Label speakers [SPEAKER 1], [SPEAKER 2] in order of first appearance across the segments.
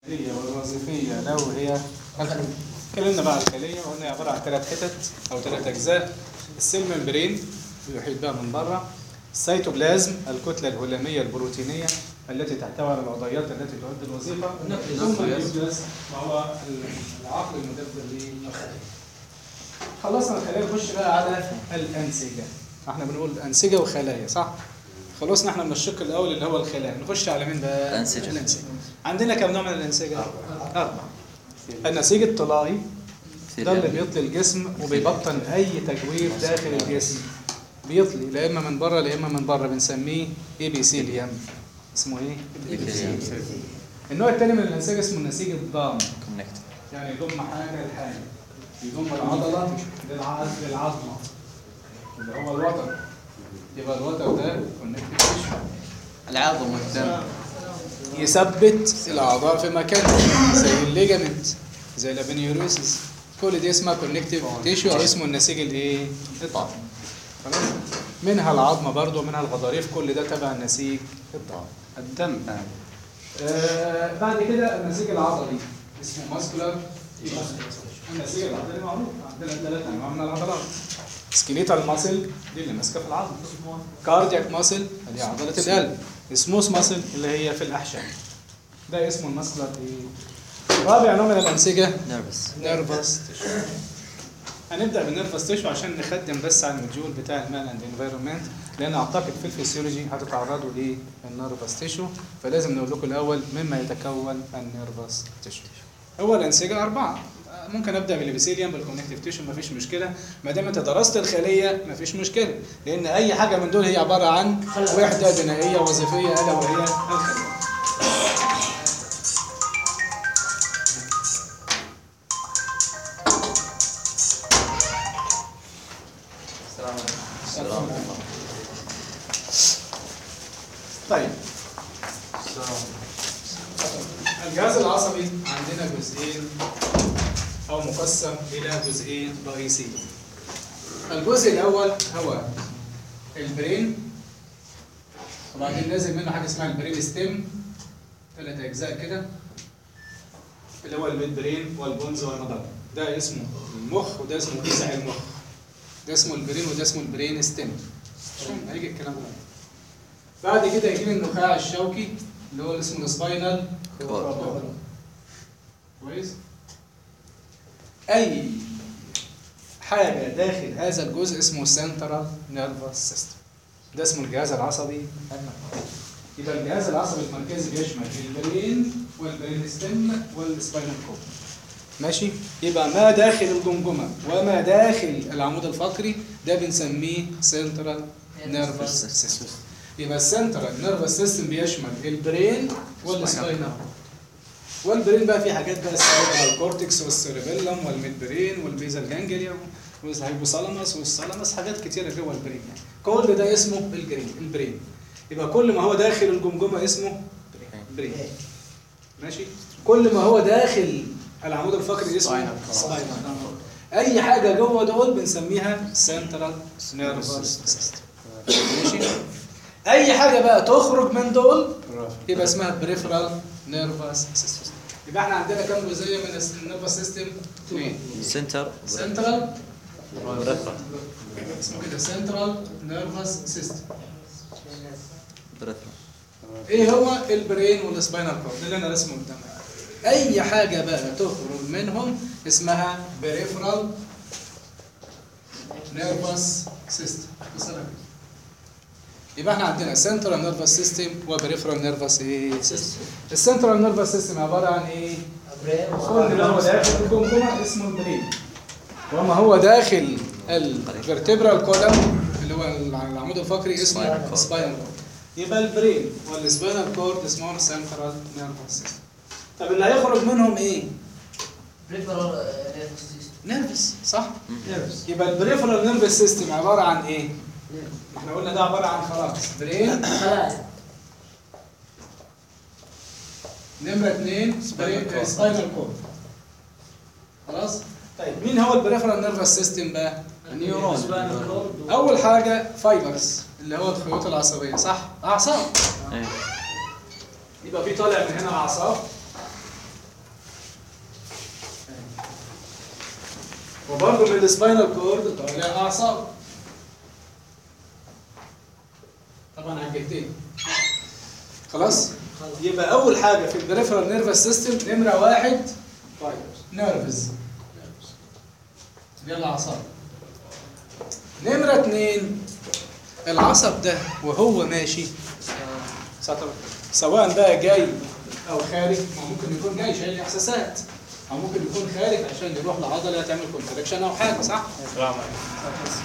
[SPEAKER 1] هي والوظيفية لو هي اتكلمنا بقى على الخلية وقلنا هي عبارة عن ثلاث حتت أو ثلاث أجزاء السيل ممبرين يحيط بها من بره السيتوبلازم الكتلة الهلامية البروتينية التي تحتوي على العضيات التي تؤدي الوظيفة ثم النيوكليوس وهو العقل المدبر للخلية خلصنا الخلايا نخش بقى على الأنسجة احنا بنقول أنسجة وخلايا صح؟ خلصنا احنا من الشق الأول اللي هو الخلايا نخش على مين بقى؟
[SPEAKER 2] الأنسجة.
[SPEAKER 1] الأنسجة عندنا كم نوع من الأنسجة؟ أربعة النسيج الطلائي ده اللي بيطلي الجسم وبيبطن أي تجويف داخل الجسم بيطلي لا إما من بره لا إما من بره بنسميه إيبيثيليوم اسمه إيه؟
[SPEAKER 2] إيبيثيليوم.
[SPEAKER 1] النوع الثاني من الأنسجة اسمه النسيج الضام
[SPEAKER 2] كونكت
[SPEAKER 1] يعني يضم حاجة لحاجة يضم العضلة للعض للعظمة اللي هو الوتر يبقى الوتر ده connective tissue.
[SPEAKER 2] العظم والدم
[SPEAKER 1] يثبت الأعضاء في مكانها زي الليجامنت زي الابنيوروسيس كل دي اسمها كونكتيف تيشو او اسمه النسيج الايه؟ الضعف خلاص منها العظمه برضو ومنها الغضاريف كل ده تبع النسيج الضعف
[SPEAKER 3] الدم
[SPEAKER 1] آه بعد كده النسيج العضلي اسمه ماسكولار النسيج العضلي معروف عندنا ثلاث انواع من العضلات سكيليتال ماسل دي اللي ماسكه في العظم كاردياك ماسل اللي هي عضله القلب سموث ماسل اللي هي في الاحشاء ده اسمه الماسكولار ايه رابع نوع من الانسجه
[SPEAKER 2] نيرفس
[SPEAKER 1] نيرفس تيشو هنبدا بالنيرفس تيشو عشان نخدم بس على المديول بتاع المان اند انفايرمنت لان اعتقد في الفسيولوجي هتتعرضوا للنيرفس تيشو فلازم نقول لكم الاول مما يتكون النيرفس تيشو هو الانسجه اربعه ممكن ابدا بالابيثيليوم بالكونكتيف تيشو مفيش مشكله ما دام انت درست الخليه مفيش مشكله لان اي حاجه من دول هي عباره عن وحده بنائيه وظيفيه الا وهي الخليه
[SPEAKER 2] السلام
[SPEAKER 1] طيب الجهاز العصبي عندنا جزئين او مقسم الى جزئين رئيسيين الجزء الاول هو البرين وبعدين نازل منه حاجه اسمها البرين ستيم ثلاث اجزاء كده اللي هو الميد برين والبونز والمضله ده اسمه المخ وده اسمه جذع المخ ده اسمه البرين وده اسمه البرين ستيم عشان هيجي الكلام ده بعد كده يجي لي النخاع الشوكي اللي هو اللي اسمه السباينال
[SPEAKER 2] كورد.
[SPEAKER 1] كويس اي حاجه داخل هذا الجزء اسمه سنترال نيرفس سيستم ده اسمه الجهاز العصبي المركزي يبقى الجهاز العصبي المركزي بيشمل البرين والبرين ستيم والسباينال كورد ماشي يبقى ما داخل الجمجمه وما داخل العمود الفقري ده بنسميه سنترال نيرفس سيستم يبقى السنترال نيرفس سيستم بيشمل البرين والسباينال والبرين بقى فيه حاجات بقى السيربرال كورتكس والسيربيلم والميدبرين والبيزال جانجليا والهيبوثالاموس والثالاموس حاجات كتيره جوه البرين يعني كل ده اسمه الجرين البرين يبقى كل ما هو داخل الجمجمه اسمه برين ماشي كل ما هو داخل العمود الفقري اسمه سباينال اي حاجه جوه دول بنسميها سنترال نيرفس سيستم ماشي اي حاجه بقى تخرج من دول يبقى اسمها بريفرال نيرفس سيستم يبقى احنا عندنا كام جزئيه من النيرفس سيستم اثنين
[SPEAKER 2] سنتر
[SPEAKER 1] سنترال
[SPEAKER 2] بريفرال
[SPEAKER 1] اسمه كده سنترال نيرفس سيستم
[SPEAKER 2] بريفرال
[SPEAKER 1] ايه هو البرين والسباينال كورد اللي انا رسمه قدامك اي حاجه بقى تخرج منهم اسمها بريفرال نيرفس سيستم يبقى احنا عندنا سنترال نيرفس سيستم وبريفرال نيرفس ايه سيستم السنترال نيرفس سيستم عباره عن ايه كل ما هو داخل الجمجمه اسمه البرين وما هو داخل الفرتبرال كولم اللي هو العمود الفقري اسمه
[SPEAKER 2] Spinal cord.
[SPEAKER 1] سباينال كورد يبقى البرين والسباينال كورد اسمهم سنترال نيرفس سيستم طب اللي هيخرج منهم ايه؟
[SPEAKER 4] بريفرال نيرفس سيستم
[SPEAKER 1] نيرفس صح؟
[SPEAKER 4] نيرفس
[SPEAKER 1] يبقى البريفرال نيرفس سيستم عباره عن ايه؟ ما احنا قلنا ده عباره عن خلاص برين
[SPEAKER 4] خلايا
[SPEAKER 1] نمرة اثنين
[SPEAKER 2] Spinal cord.
[SPEAKER 1] سباينال كورد خلاص؟ طيب مين هو البريفرال نيرفس سيستم بقى؟
[SPEAKER 3] النيورون
[SPEAKER 1] أول حاجة فايبرز اللي هو الخيوط العصبية صح؟ أعصاب
[SPEAKER 2] ايه
[SPEAKER 1] يبقى في طالع من هنا أعصاب وبرضه من السباينال كورد طالع اعصاب طبعا على الجهتين خلاص يبقى اول حاجه في البريفرال نيرفس سيستم نمره واحد نيرفز دي الاعصاب نمره اتنين العصب ده وهو ماشي سطر سواء بقى جاي او خارج ما ممكن يكون جاي شايل احساسات او ممكن يكون خارج عشان يروح لعضله تعمل كونتراكشن او حاجه صح؟
[SPEAKER 2] السلام عليكم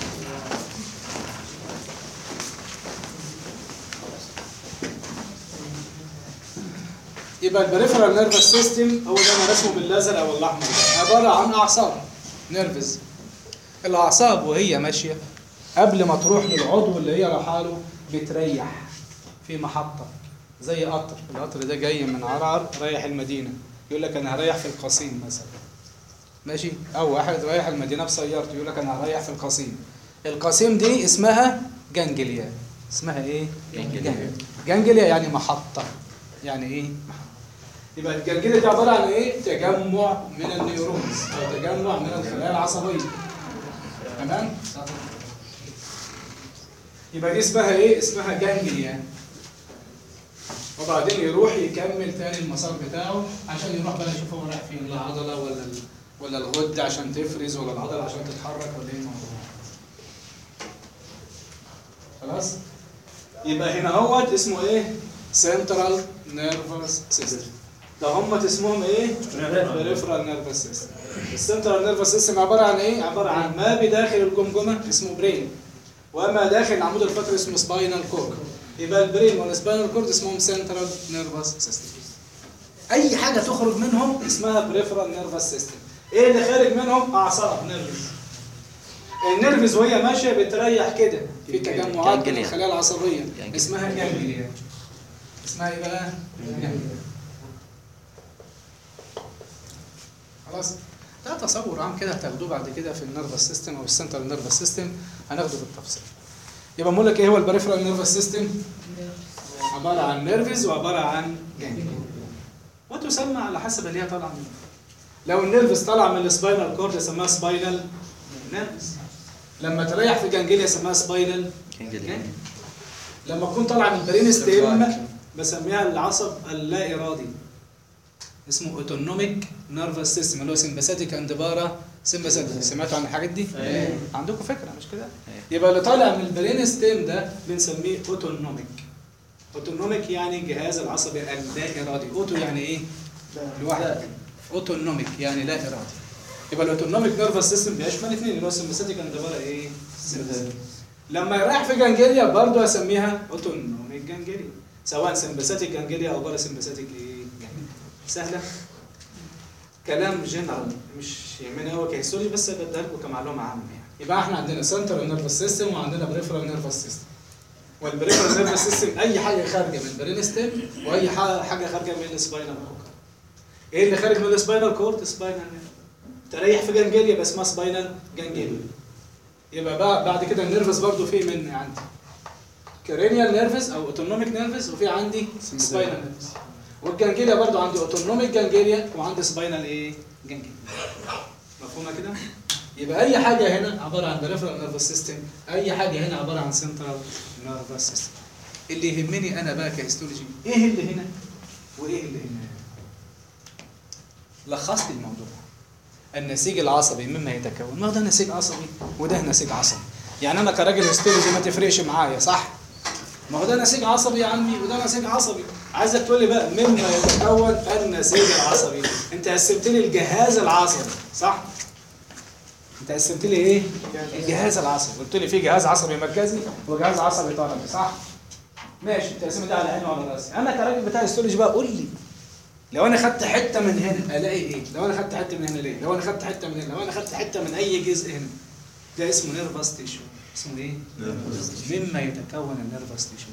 [SPEAKER 1] يبقى البريفرال نيرفس سيستم هو ده انا رسمه بالليزر او الاحمر ده عباره عن اعصاب نيرفز الاعصاب وهي ماشيه قبل ما تروح للعضو اللي هي رايحه له بتريح في محطه زي قطر القطر ده جاي من عرعر رايح المدينه يقول لك انا هريح في القصيم مثلا ماشي او واحد رايح المدينه بسيارته يقول لك انا هريح في القصيم القصيم دي اسمها جانجليا اسمها ايه
[SPEAKER 2] جانجليا.
[SPEAKER 1] جانجليا يعني محطه يعني ايه محطة. يبقى الجانجليا دي عباره عن ايه تجمع من النيورونز او تجمع من الخلايا العصبيه تمام يبقى دي اسمها ايه اسمها جانجليا وبعدين يروح يكمل تاني المسار بتاعه عشان يروح بقى يشوف هو رايح فين العضله ولا ال... ولا الغده عشان تفرز ولا العضله عشان تتحرك ولا ايه الموضوع خلاص يبقى هنا اهوت اسمه ايه سنترال نيرفس سيستم ده هم اسمهم ايه بريفرال نيرفس سيستم السنترال نيرفس سيستم عباره عن ايه عباره عن ما بداخل الجمجمه اسمه برين وما داخل العمود الفقري اسمه سباينال كورد يبقى البرين والسباينال كورد اسمهم سنترال نيرفس سيستم اي حاجه تخرج منهم اسمها بريفرال نيرفس سيستم ايه اللي خارج منهم اعصاب نيرفز النيرفز وهي ماشيه بتريح كده في تجمعات من
[SPEAKER 2] جانجليا.
[SPEAKER 1] الخلايا العصبيه
[SPEAKER 2] جانجليا.
[SPEAKER 1] اسمها جانجليا اسمها ايه بقى جانجليا خلاص ده تصور عام كده هتاخدوه بعد كده في النيرفس سيستم او السنترال نيرفس سيستم هناخده بالتفصيل يبقى بقول لك ايه هو البريفرال نيرفس سيستم عباره عن نيرفز وعباره عن جانجليا وتسمى على حسب اللي هي طالعه منه لو النيرفز طالع من السباينال كورد يسموها سباينال نيرفز لما تريح في جانجليا يسموها سباينال
[SPEAKER 2] جانجليا.
[SPEAKER 1] لما تكون طالعه من البرين ستيم بسميها العصب اللا ارادي اسمه اوتونوميك نيرفس سيستم اللي هو سمباثيك اند بارا سمباثيك سمعتوا عن الحاجات دي؟
[SPEAKER 4] ايه.
[SPEAKER 1] عندكم فكره مش كده؟ يبقى اللي طالع من البرين ستيم ده بنسميه اوتونوميك اوتونوميك يعني الجهاز العصبي اللا ارادي اوتو يعني ايه؟ لوحده اوتونوميك يعني لا ارادي يبقى الاوتونوميك نيرفس سيستم بيشمل اثنين اللي هو سمباثيك اند بارا ايه؟ sympathetic. لما يريح في جانجليا برضه اسميها اوتونوميك جانجليا سواء سمباثيك جانجليا او بارا سمباثيك ايه جانجليا سهله كلام جنرال مش يهمني قوي كهيستوري بس بديها لكم كمعلومه عامه يعني يبقى احنا عندنا سنترال نيرفس سيستم وعندنا بريفرال نيرفس سيستم والبريفرال نيرفس سيستم اي حاجه خارجه من البرين ستيم واي ح- حاجه خارجه من السباينال كورد ايه اللي خارج من السباينال كورد سباينال تريح في جانجليا يبقى اسمها سباينال جانجليا يبقى بقى بعد كده النيرفس برضو في من عندي كرينيال نيرفس او اوتونوميك نيرفس وفي عندي سباينال نيرفس والجانجليا برضو عندي اوتونوميك جانجليا وعندي سباينال ايه جانجليا مفهومه كده يبقى اي حاجه هنا عباره عن بريفرال نيرفس سيستم اي حاجه هنا عباره عن سنترال نيرفس سيستم اللي يهمني انا بقى كهيستولوجي ايه اللي هنا وايه اللي هنا لخص لي الموضوع النسيج العصبي مما يتكون ما هو ده نسيج عصبي وده نسيج عصبي يعني انا كراجل هيستولوجي ما تفرقش معايا صح ما هو ده نسيج عصبي يا عمي وده نسيج عصبي عايزك تقول لي بقى مما يتكون النسيج العصبي انت قسمت لي الجهاز العصبي صح انت قسمت لي ايه الجهاز العصبي قلت لي في جهاز عصبي مركزي وجهاز عصبي طرفي صح ماشي التقسيم ده على عيني وعلى راسي انا كراجل بتاع هيستولوجي بقى قول لي لو انا خدت حته من هنا الاقي ايه لو انا خدت حته من هنا ليه لو انا خدت حته من هنا لو انا خدت حته من اي جزء هنا ده اسمه نيرفس تيشو اسمه ايه مما يتكون النيرفس تيشو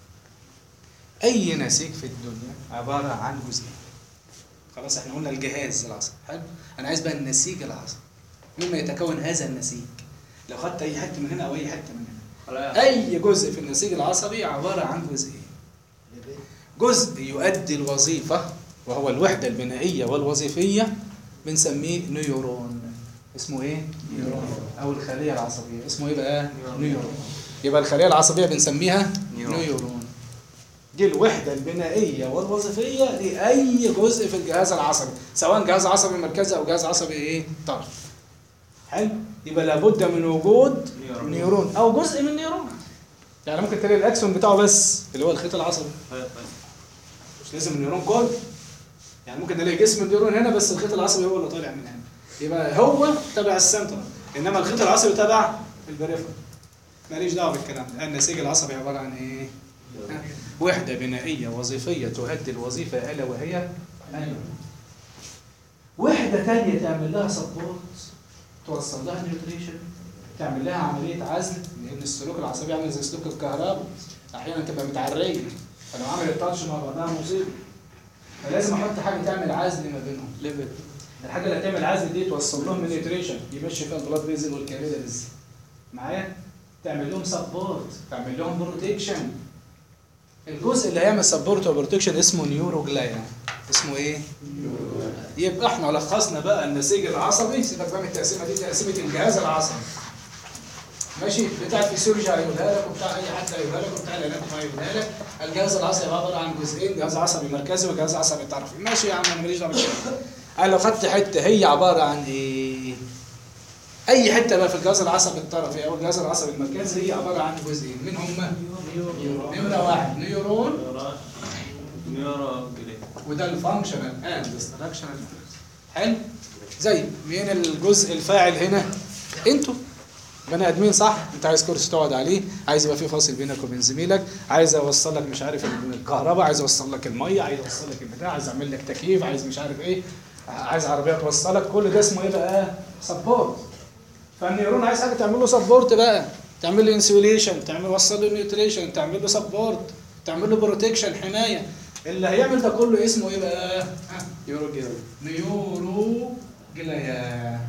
[SPEAKER 1] اي نسيج في الدنيا عباره عن جزئين خلاص احنا قلنا الجهاز العصبي حلو انا عايز بقى النسيج العصبي مما يتكون هذا النسيج لو خدت اي حته من هنا او اي حته من هنا اي جزء في النسيج العصبي عباره عن جزئين جزء يؤدي الوظيفة وهو الوحدة البنائية والوظيفية بنسميه نيورون اسمه ايه او الخليه العصبيه اسمه ايه بقى نيورون يبقى الخليه العصبيه بنسميها
[SPEAKER 2] نيورون.
[SPEAKER 1] نيورون دي الوحده البنائيه والوظيفيه لاي جزء في الجهاز العصبي سواء جهاز عصبي مركزي او جهاز عصبي ايه طرف حلو يبقى لابد من وجود
[SPEAKER 3] نيورون.
[SPEAKER 1] نيورون او جزء من نيورون يعني ممكن تلاقي الاكسون بتاعه بس اللي هو الخيط العصبي مش لازم النيورون كله يعني ممكن نلاقي جسم النيورون هنا بس الخيط العصبي هو اللي طالع من هنا يبقى هو تبع السنتر انما الخيط العصبي تبع البريفر ماليش دعوه بالكلام ده النسيج العصبي عباره عن ايه ها؟ وحده بنائيه وظيفيه تؤدي الوظيفه الا وهي النيورون وحده ثانيه تعمل لها سبورت توصل لها نيوتريشن تعمل لها عمليه عزل لان السلوك العصبي عامل زي سلوك الكهرباء احيانا تبقى متعريه فلو عملت تاتش مع بعضها مصيبه فلازم احط حاجه تعمل عزل ما بينهم ليفل الحاجه اللي هتعمل عزل دي توصل لهم من نيوتريشن يمشي فيها البلاد فيزل والكابيلاريز معايا تعمل لهم سبورت تعمل لهم بروتكشن الجزء اللي هيعمل سبورت وبروتكشن اسمه نيوروجلايا اسمه ايه؟ يبقى احنا لخصنا بقى النسيج العصبي سيبك بقى من التقسيمه دي تقسيمه الجهاز العصبي ماشي بتاع الفسيولوجي هيقولها لك وبتاع اي حد هيقولها لك وبتاع الاناتومي هيقولها لك الجهاز العصبي عباره عن جزئين جهاز عصبي مركزي وجهاز عصبي طرفي ماشي يا عم انا ماليش دعوه بالكلام. انا لو خدت حته هي عباره عن ايه اي حته بقى في الجهاز العصبي الطرفي او الجهاز العصبي المركزي هي عباره عن جزئين مين هما نمره واحد نيورون
[SPEAKER 3] نيورو
[SPEAKER 1] وده الفانكشنال اند ستراكشنال حلو زي مين الجزء الفاعل هنا انتوا بني ادمين صح انت عايز كرسي تقعد عليه عايز يبقى في فاصل بينك وبين زميلك عايز اوصل لك مش عارف الكهرباء عايز اوصل لك الميه عايز اوصل لك البتاع عايز اعمل لك تكييف عايز مش عارف ايه عايز عربيه توصلك كل ده اسمه ايه بقى سبورت فالنيورون عايز حاجه تعمل له سبورت بقى تعمل له انسوليشن تعمل وصل له نيوتريشن تعمل له سبورت تعمل له بروتكشن حمايه اللي هيعمل ده كله اسمه ايه بقى ها نيورو جلايا نيورو جلايا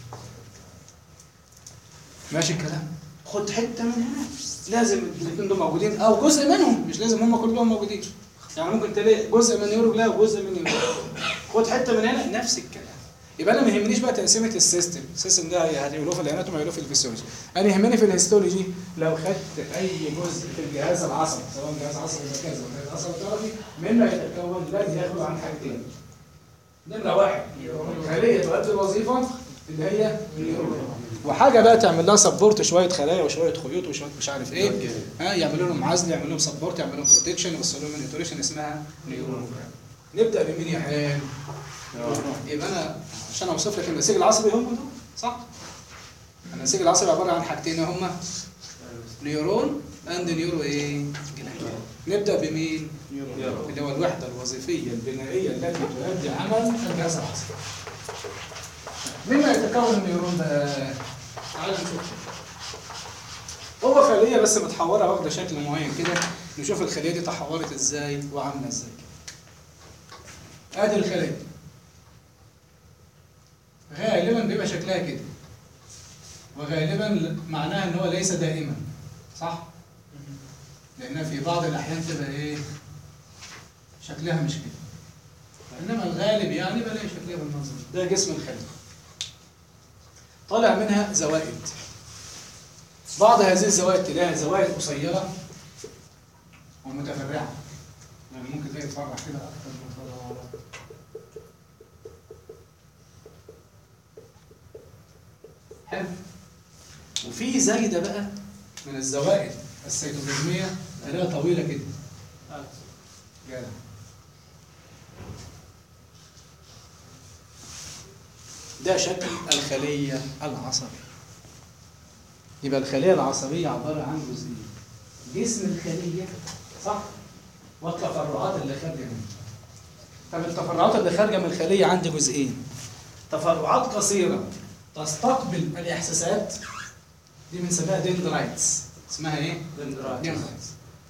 [SPEAKER 1] ماشي الكلام خد حته من هنا لازم الاثنين دول موجودين او جزء منهم مش لازم هم كلهم موجودين يعني ممكن تلاقي جزء من نيورو جلايا وجزء من نيورو خد حته من هنا نفس الكلام يبقى انا ما يهمنيش بقى تقسيمه السيستم السيستم ده هيقولوه في الاناتومي هيقولوه في الفسيولوجي انا يهمني في الهيستولوجي لو خدت اي جزء في الجهاز العصبي سواء جهاز عصبي مركزي او جهاز عصبي طرفي مما يتكون لازم ياخد عن حاجتين نمره واحد خليه تؤدي الوظيفه اللي هي نيورون وحاجه بقى تعمل لها سبورت شويه خلايا وشويه خيوط وشويه مش عارف ايه ها يعملوا لهم عزل يعملوا لهم سبورت يعملوا لهم بروتكشن يوصلوا لهم نيوتريشن اسمها نيورون نبدا بمين يا حال؟ يبقى انا عشان اوصف لك النسيج العصبي هم دول صح؟ النسيج العصبي عباره عن حاجتين هما نيورون اند نيورو ايه؟ جلاند. نبدا بمين؟
[SPEAKER 3] نيورون.
[SPEAKER 1] اللي هو الوحده الوظيفيه البنائيه التي تؤدي عمل الجهاز العصبي. مما يتكون النيورون بقى؟ تعال نشوف هو خليه بس متحوره واخده شكل معين كده نشوف الخليه دي تحورت ازاي وعامله ازاي كده. ادي الخليه غالبا بيبقى شكلها كده وغالبا معناها ان هو ليس دائما صح لانها في بعض الاحيان تبقى ايه شكلها مش كده انما الغالب يعني بلاقي شكلها بالمنظر ده جسم الخليه طالع منها زوائد بعض هذه الزوائد تلاقيها زوائد قصيره ومتفرعه يعني ممكن تلاقي تفرع كده اكتر من فرع على بعض. حلو وفي زايده بقى من الزوائد السيتوبلازميه تلاقيها طويله كده جدع ده شكل الخليه العصبيه يبقى الخليه العصبيه عباره عن جزئين جسم الخليه صح والتفرعات اللي خارجه منها طب التفرعات اللي خارجه من الخليه عندي جزئين تفرعات قصيره تستقبل الاحساسات دي بنسميها دندرايتس اسمها ايه؟ دندرايتس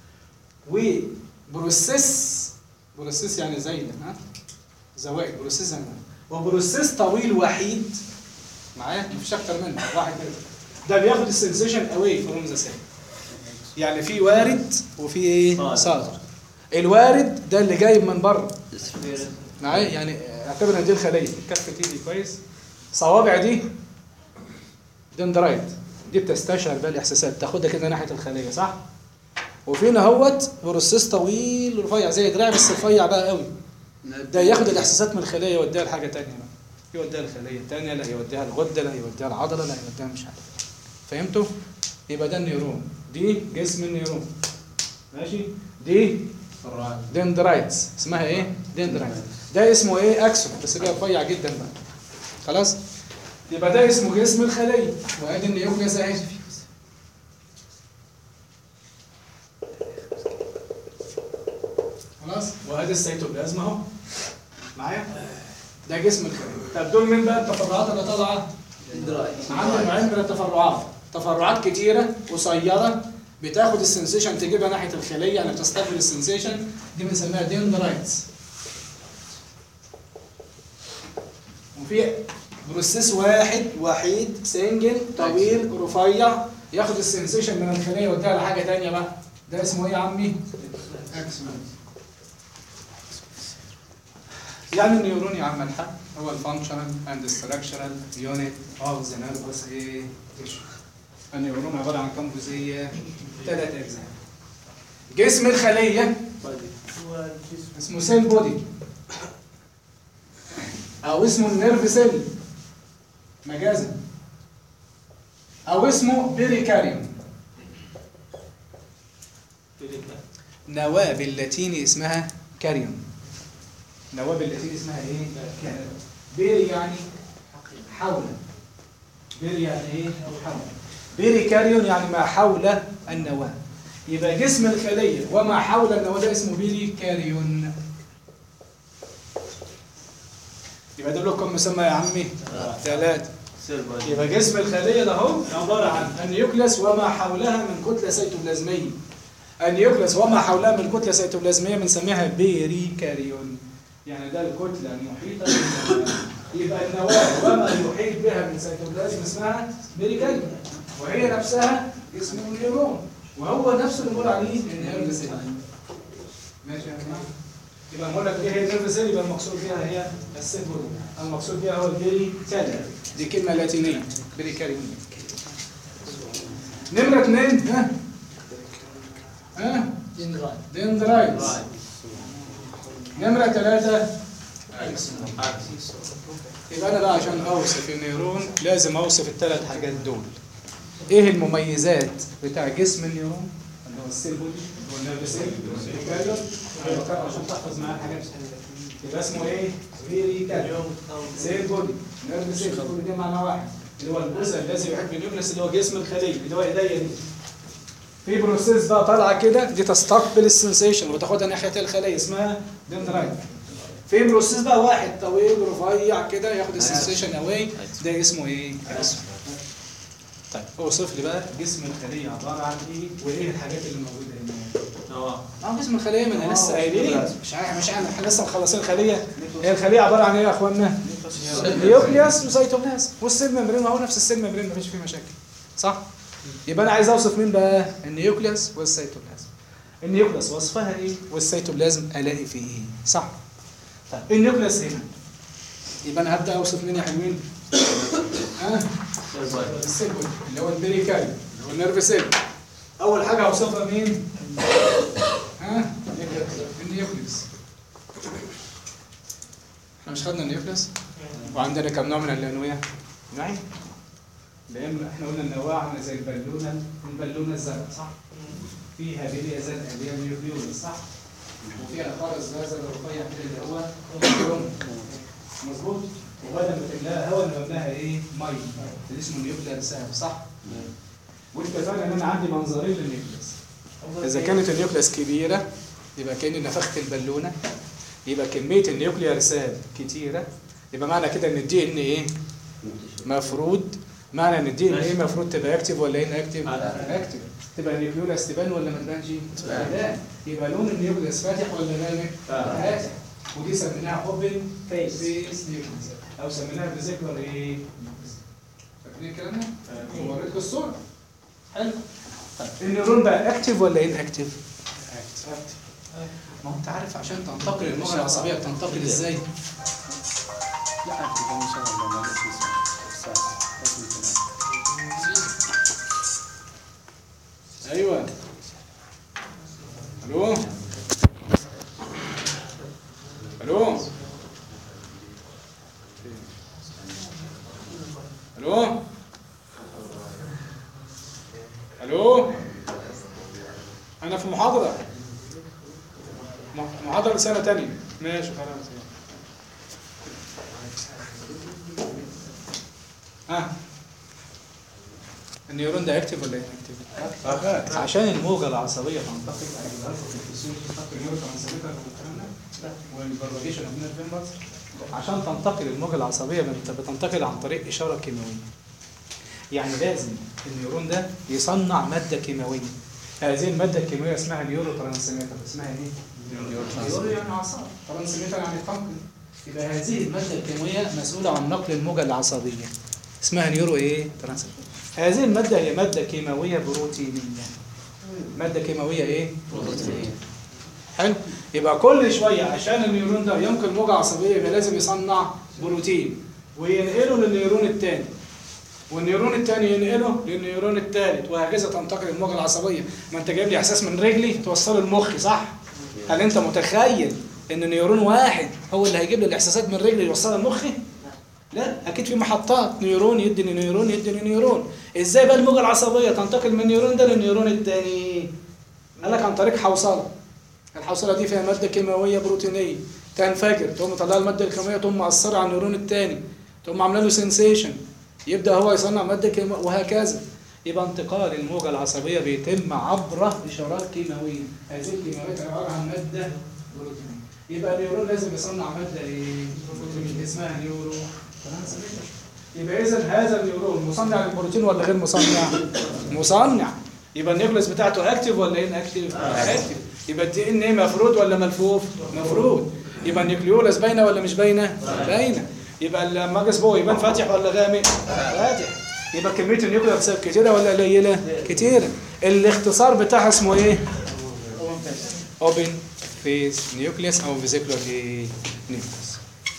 [SPEAKER 1] وبروسيس بروسيس يعني زايده ها زوائد بروسيس يعني وبروسيس طويل وحيد معايا مفيش اكتر منه واحد كده ده بياخد السنسيشن اواي فروم ذا سيل يعني في وارد وفي ايه؟
[SPEAKER 3] صادر.
[SPEAKER 1] صادر الوارد ده اللي جايب من بره معايا يعني اعتبر ان دي الخليه كف ايدي كويس صوابع دي دندرايت دي بتستشعر بقى الاحساسات تاخدها كده ناحيه الخليه صح وفينا اهوت بروسيس طويل ورفيع زي دراع بس رفيع بقى قوي ده ياخد الاحساسات من الخليه يوديها لحاجه تانية بقى يوديها الخليه التانية لا يوديها الغده لا يوديها العضله لا يوديها مش عارف فهمتوا يبقى ده النيرون دي جسم النيرون ماشي دي دندرايتس اسمها ايه دندرايتس ده اسمه ايه اكسون بس ده رفيع جدا بقى خلاص يبقى ده اسمه جسم الخليه وادي النيوكليس اهي خلاص وادي السيتوبلازم اهو معايا ده جسم الخليه طب دول مين بقى التفرعات اللي طالعه عندي نوعين من التفرعات تفرعات كتيره قصيره بتاخد السنسيشن تجيبها ناحيه الخليه يعني بتستقبل السنسيشن دي بنسميها ديندرايتس وفي بروسيس واحد وحيد سنجل طويل رفيع ياخد السنسيشن من الخليه يوديها لحاجه تانية بقى ده اسمه ايه يا عمي؟ اكسون يعني النيورون يا عم الحاج هو الفانكشنال اند ستراكشرال يونت اوف ذا نيرفس ايه تيشو النيورون عباره عن كم جزئيه ثلاث اجزاء جسم الخليه اسمه سيل بودي او اسمه النيرف سيل مجازا او اسمه بيريكاريوم نواه باللاتيني اسمها كاريوم نواه باللاتيني اسمها ايه كاريوم بيري يعني حول بيري يعني ايه حول بيري كاريون يعني ما حول النواه يبقى جسم الخليه وما حول النواه ده اسمه بيري كاريون يبقى ده له كم مسمى يا عمي ثلاثة
[SPEAKER 3] سيرفر
[SPEAKER 1] يبقى جسم الخلية ده هو عبارة عن النيوكليس وما حولها من كتلة سيتوبلازمية النيوكليس وما حولها من كتلة سيتوبلازمية بنسميها بيريكاريون يعني ده الكتلة المحيطة بالنواة يبقى النواة وما يحيط بها من سيتوبلازم اسمها بيريكاريون وهي نفسها اسمه النيورون وهو نفسه اللي بنقول عليه النيرف سيل ماشي يا جماعة يبقى بقول لك ايه هي النيرف سيل يبقى المقصود بها هي السيل بودي المقصود بها هو البيري كاريون دي كلمة لاتينية بيري كاريون نمرة اثنين ها ها
[SPEAKER 4] دندرايت
[SPEAKER 1] دندرايتس نمرة ثلاثة يبقى أنا بقى عشان أوصف النيرون لازم أوصف الثلاث حاجات دول إيه المميزات بتاع جسم النيرون اللي هو السيل بودي هو النيرف سيل الكاريون عشان تحفظ معاه حاجات يبقى اسمه إيه؟ فيري كاريون سيل بودي نيرف سيل كل ده معنى واحد اللي هو الجزء الذي يحب النيوكليس اللي هو جسم الخلية اللي هو إيديا دي في بروسيس بقى طالعه كده دي تستقبل السنسيشن وتاخدها ناحيه الخليه اسمها دندرايت في بروسيس بقى واحد طويل رفيع كده ياخد السنسيشن اواي ده اسمه ايه؟ اكسون طيب اوصف لي بقى جسم الخليه عباره عن ايه وايه الحاجات اللي موجوده هنا اه جسم الخليه ما انا لسه قايلين مش عارف مش عارف احنا لسه مخلصين الخليه هي الخليه عباره عن ايه يا اخوانا؟ نيوكليوس وسيتوبلازم والسيل ممبرين هو نفس السيل ممبرين مفيش فيه مشاكل صح؟ يبقى انا عايز اوصف مين بقى النيوكليوس والسيتوبلازم النيوكليوس وصفها ايه والسيتوبلازم الاقي فيه ايه صح طيب النيوكليوس هنا يبقى انا هبدا اوصف مين يا حلوين ها السيل بودي، اللي هو البريكاري اللي هو النيرف سيل اول حاجه هوصفها مين ها النيوكليوس احنا مش خدنا النيوكليوس وعندنا كم نوع من الانواع نوعين لان احنا قلنا النواه عامله زي البالونه البالونه الزرقاء صح؟ فيها بليه زرقاء اللي هي النيوكليوس صح؟ وفيها خرز هذا الرفيع كده اللي هو النيوكليوس. مظبوط؟ وبدل ما تملاها هواء نملاها ايه؟ ميه اللي اسمه نيوكلير سام صح؟ واتفقنا ان انا عندي منظرين للنيوكليوس اذا كانت النيوكليوس كبيره يبقى كاني نفخت البالونه يبقى كميه النيوكليير سيل كتيره يبقى معنى كده ان الدي ان ايه مفروض معنى ان الدي ان ايه مفروض تبقى اكتف ولا ان اكتف اكتف تبقى النيوكليوس تبان ولا ما تبانش تبان يبقى لون النيوكليوس فاتح ولا غامق فاتح ودي سميناها اوبن فيس فيس نيوكليوس او سميناها فيزيكولار ايه فاكرين الكلام ده؟ وريتكم الصوره حلو طيب النيورون بقى اكتف ولا ان اكتف؟ اكتف ما هو انت عارف عشان تنتقل الموجة العصبية بتنتقل ازاي؟
[SPEAKER 2] لا أكتب إن شاء الله ما اسمه
[SPEAKER 1] هتاخد سنه تانية ماشي خلاص ها النيورون ده اكتف ولا انكتف؟ عشان الموجه العصبيه تنتقل الالفا في الفسيولوجي تنتقل نيورو ترانسميتر والكلام ده والبروجيشن اوف نيرف امبلس عشان تنتقل الموجه العصبيه بت- بتنتقل عن طريق اشاره كيماويه يعني لازم النيورون ده يصنع ماده كيماويه هذه الماده الكيماويه اسمها نيورو ترانسميتر اسمها ايه؟ نيورو يعني اعصاب ترانسميتر يعني تنقل يبقى هذه الماده الكيماويه مسؤوله عن نقل الموجه العصبيه اسمها نيورو ايه؟ ترانسميتر هذه الماده هي ماده كيماويه بروتينيه ماده كيماويه ايه؟ بروتينيه حلو يبقى كل شويه عشان النيورون ده ينقل موجه عصبيه يبقى لازم يصنع بروتين وينقله للنيورون الثاني والنيورون الثاني ينقله للنيورون الثالث وهكذا تنتقل الموجه العصبيه ما انت جايب لي احساس من رجلي توصله لمخي صح هل انت متخيل ان نيورون واحد هو اللي هيجيب لي الاحساسات من رجلي يوصلها لمخي لا اكيد في محطات نيورون يدي لنيورون يدي لنيورون ازاي بقى الموجه العصبيه تنتقل من النيورون ده للنيورون الثاني قال لك عن طريق حوصله الحوصله دي فيها ماده كيماويه بروتينيه تنفجر تقوم مطلعه الماده الكيماويه تقوم مأثره على النيورون الثاني تقوم عامله له سنسيشن يبدا هو يصنع ماده كيماويه وهكذا يبقى انتقال الموجه العصبيه بيتم عبر اشارات كيماويه هذه الكيماويات عباره عن ماده بروتينيه يبقى النيورون لازم يصنع ماده ايه بروتينيه اسمها نيورو ترانسميتر يبقى اذا هذا النيورون مصنع للبروتين ولا غير مصنع مصنع يبقى النيوكليس بتاعته اكتف ولا ان اكتف اكتف يبقى الدي ان ايه مفروض ولا ملفوف مفروض يبقى النيوكليولاس باينه ولا مش باينه باينه يبقى الماجس بو يبان فاتح ولا غامق فاتح يبقى كميه النيوكليوس كتيره ولا قليله كتيره الاختصار بتاعها اسمه ايه اوبن فيس نيوكليس او فيزيكولار نيوكليس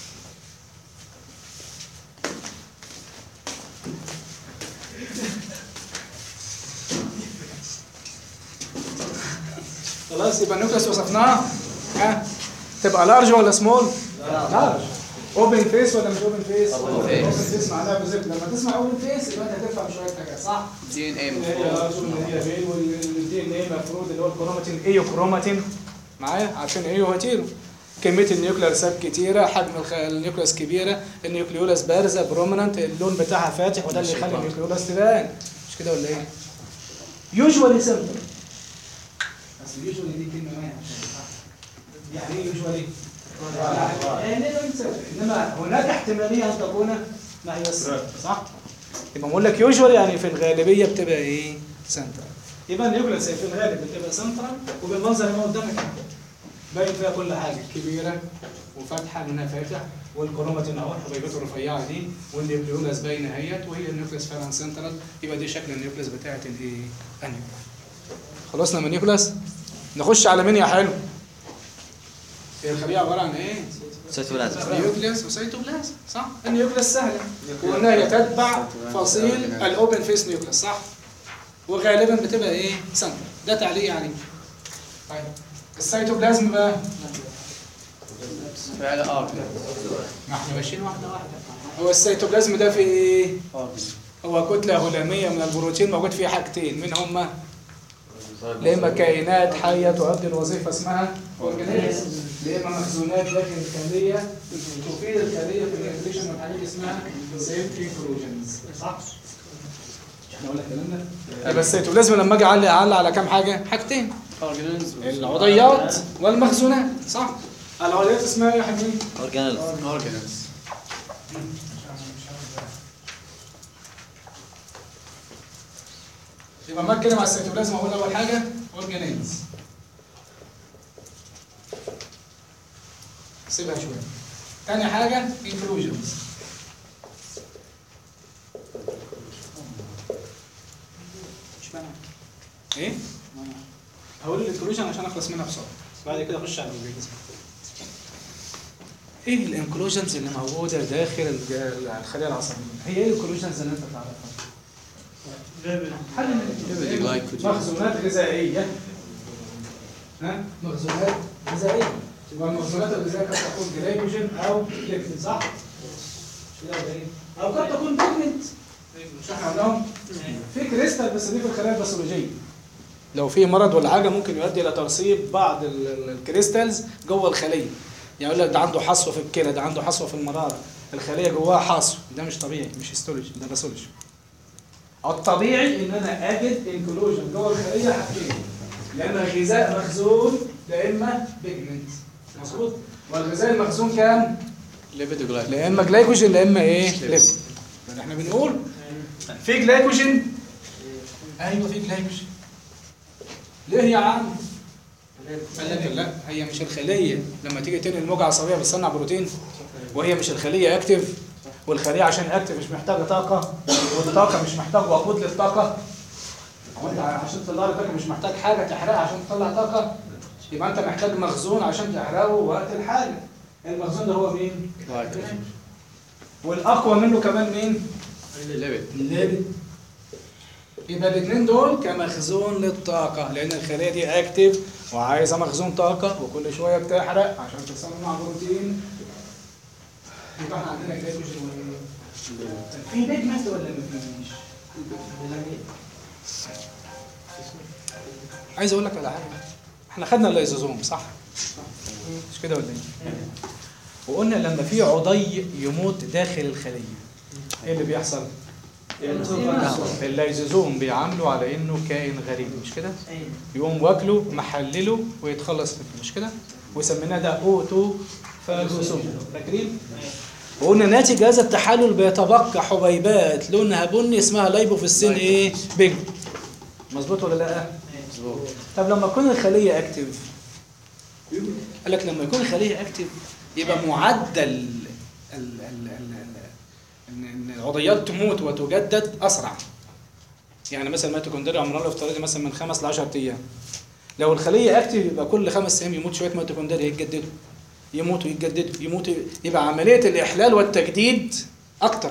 [SPEAKER 1] خلاص يبقى النيوكليس وصفناها ها تبقى لارج ولا سمول؟ لارج اوبن فيس ولا مش اوبن فيس؟ اوبن فيس معناها فيزيكولار لما تسمع اوبن فيس يبقى انت هتفهم شويه حاجات صح؟
[SPEAKER 2] دي ان اي
[SPEAKER 1] اللي هي لارج واللي هي بيل والدي ان ايه المفروض اللي هو الكروماتين ايو كروماتين معايا عشان ايو هتيرو كميه النيوكلير ساب كتيره حجم الخ- النيوكليوس كبيره النيوكليولاس بارزه بروميننت اللون بتاعها فاتح وده اللي يخلي النيوكليولاس تبان مش كده ولا ايه؟ يوجوالي سيمبل بس يوجوالي دي كلمه ما يعني ايه يوجوالي؟ يعني انما هناك احتماليه ان تكون ما هي السبب صح؟ يبقى بقول لك يوجوال يعني في الغالبيه بتبقى ايه؟ سنترال يبقى النيوكليس في الغالب بتبقى سنترال وبالمنظر اللي هو قدامك باين فيها كل حاجه كبيره وفاتحه منها فاتح والكروماتين اهو حبيبته الرفيعه دي والنيوكليولاس باينه اهيت وهي النيوكليس فعلا سنترال يبقى دي شكل النيوكليس بتاعت الايه؟ النيوكليس خلصنا من النيوكليس نخش على مين يا حلو؟ هي الخليه عباره عن ايه؟
[SPEAKER 2] سيتولازم
[SPEAKER 1] نيوكليس وسيتوبلازم صح النيوكليس سهله وقلنا هي تتبع فصيل الاوبن فيس نيوكليس صح وغالبا بتبقى ايه سنتر ده تعليق عليه طيب السيتوبلازم بقى
[SPEAKER 2] فعل ار
[SPEAKER 1] ما احنا ماشيين واحده واحده هو السيتوبلازم ده في ايه هو كتله هلاميه من البروتين موجود فيه حاجتين من هما لا اما كائنات حيه تؤدي الوظيفه اسمها اورجانيزم لا اما مخزونات داخل الخليه تفيد الخليه في الانفليشن والحاجات دي اسمها سينتريفيوجنز صح؟ مش احنا قلنا الكلام ده؟ يبقى السيتوبلازم لما اجي اعلق اعلق على كام حاجه؟ حاجتين العضيات والمخزونات صح؟ العضيات اسمها ايه يا حبيبي؟
[SPEAKER 2] اورجانيل
[SPEAKER 1] يبقى ما اتكلم على السيتوبلازم اقول اول حاجه اورجانيلز سيبها شويه تاني حاجه انكلوجنز ايه هقول الانكلوجن عشان اخلص منها بسرعه بعد كده اخش على الاورجانيزم ايه الانكلوجنز اللي موجوده داخل الج- الخليه العصبيه هي ايه الانكلوجنز اللي انت تعرفها حل من مخزونات غذائية ها مخزونات غذائية يبقى المخزونات الغذائية قد تكون جلايكوجين أو ليكتين صح؟ مش كده ولا إيه؟ أو قد تكون بيجمنت مش احنا قلناهم؟ في كريستال بس دي في الخلايا الباثولوجية لو في مرض ولا حاجه ممكن يؤدي الى ترسيب بعض ال- ال- الكريستالز جوه الخليه يعني يقول لك ده عنده حصوه في الكلى ده عنده حصوه في المراره الخليه جواها حصو ده مش طبيعي مش هيستولوجي ده باثولوجي الطبيعي ان انا اجد انكلوجن جوه الخليه حاجتين يا اما غذاء مخزون يا اما بيجمنت مظبوط والغذاء المخزون كام؟
[SPEAKER 2] ليبيد جلايكوجين
[SPEAKER 1] لا اما جلايكوجين لا اما ايه؟ ليبيد يعني احنا بنقول في جلايكوجين ايوه في جلايكوجين ليه يا عم؟ قال لك لا هي مش الخليه لما تيجي تنقل موجه عصبيه بتصنع بروتين وهي مش الخليه اكتف والخليه عشان اكتف مش محتاجه طاقه والطاقه مش محتاج وقود للطاقه وانت عشان تطلع طاقه مش محتاج حاجه تحرقها عشان تطلع طاقه يبقى انت محتاج مخزون عشان تحرقه وقت الحاجه المخزون ده هو مين؟
[SPEAKER 2] جلايكوجين
[SPEAKER 1] والاقوى منه كمان مين؟
[SPEAKER 2] ليبيد
[SPEAKER 1] الليبيد يبقى الاثنين دول كمخزون للطاقة لأن الخلية دي اكتف وعايزة مخزون طاقة وكل شوية بتحرق عشان تصنع بروتين يبقى احنا عندنا جلايكوجين و- في بيجمنت ولا مفيش؟ عايز اقول لك على حاجة احنا خدنا اللايزوزوم صح؟ مش كده ولا ايه؟ وقلنا لما في عضي يموت داخل الخلية ايه اللي بيحصل؟ اللايزوزوم بيعامله على انه كائن غريب مش كده؟ يقوم واكله محلله ويتخلص منه مش كده؟ وسميناه ده اوتو فاجوسوم فاكرين؟ وقلنا ناتج هذا التحلل بيتبقى حبيبات لونها بني اسمها لايبو في السن ايه؟ بيج مظبوط ولا لا؟ طب لما تكون الخليه اكتف قال لك لما يكون الخليه اكتف يبقى معدل ال ال ال ال ان إن العضيات تموت وتجدد اسرع يعني مثلا الميتوكوندريا عمرها الافتراضي مثلا من خمس ل 10 ايام لو الخليه اكتف يبقى كل خمس ايام يموت شويه ميتوكوندريا يتجددوا يموتوا يتجددوا يموتوا يبقى عمليه الاحلال والتجديد اكتر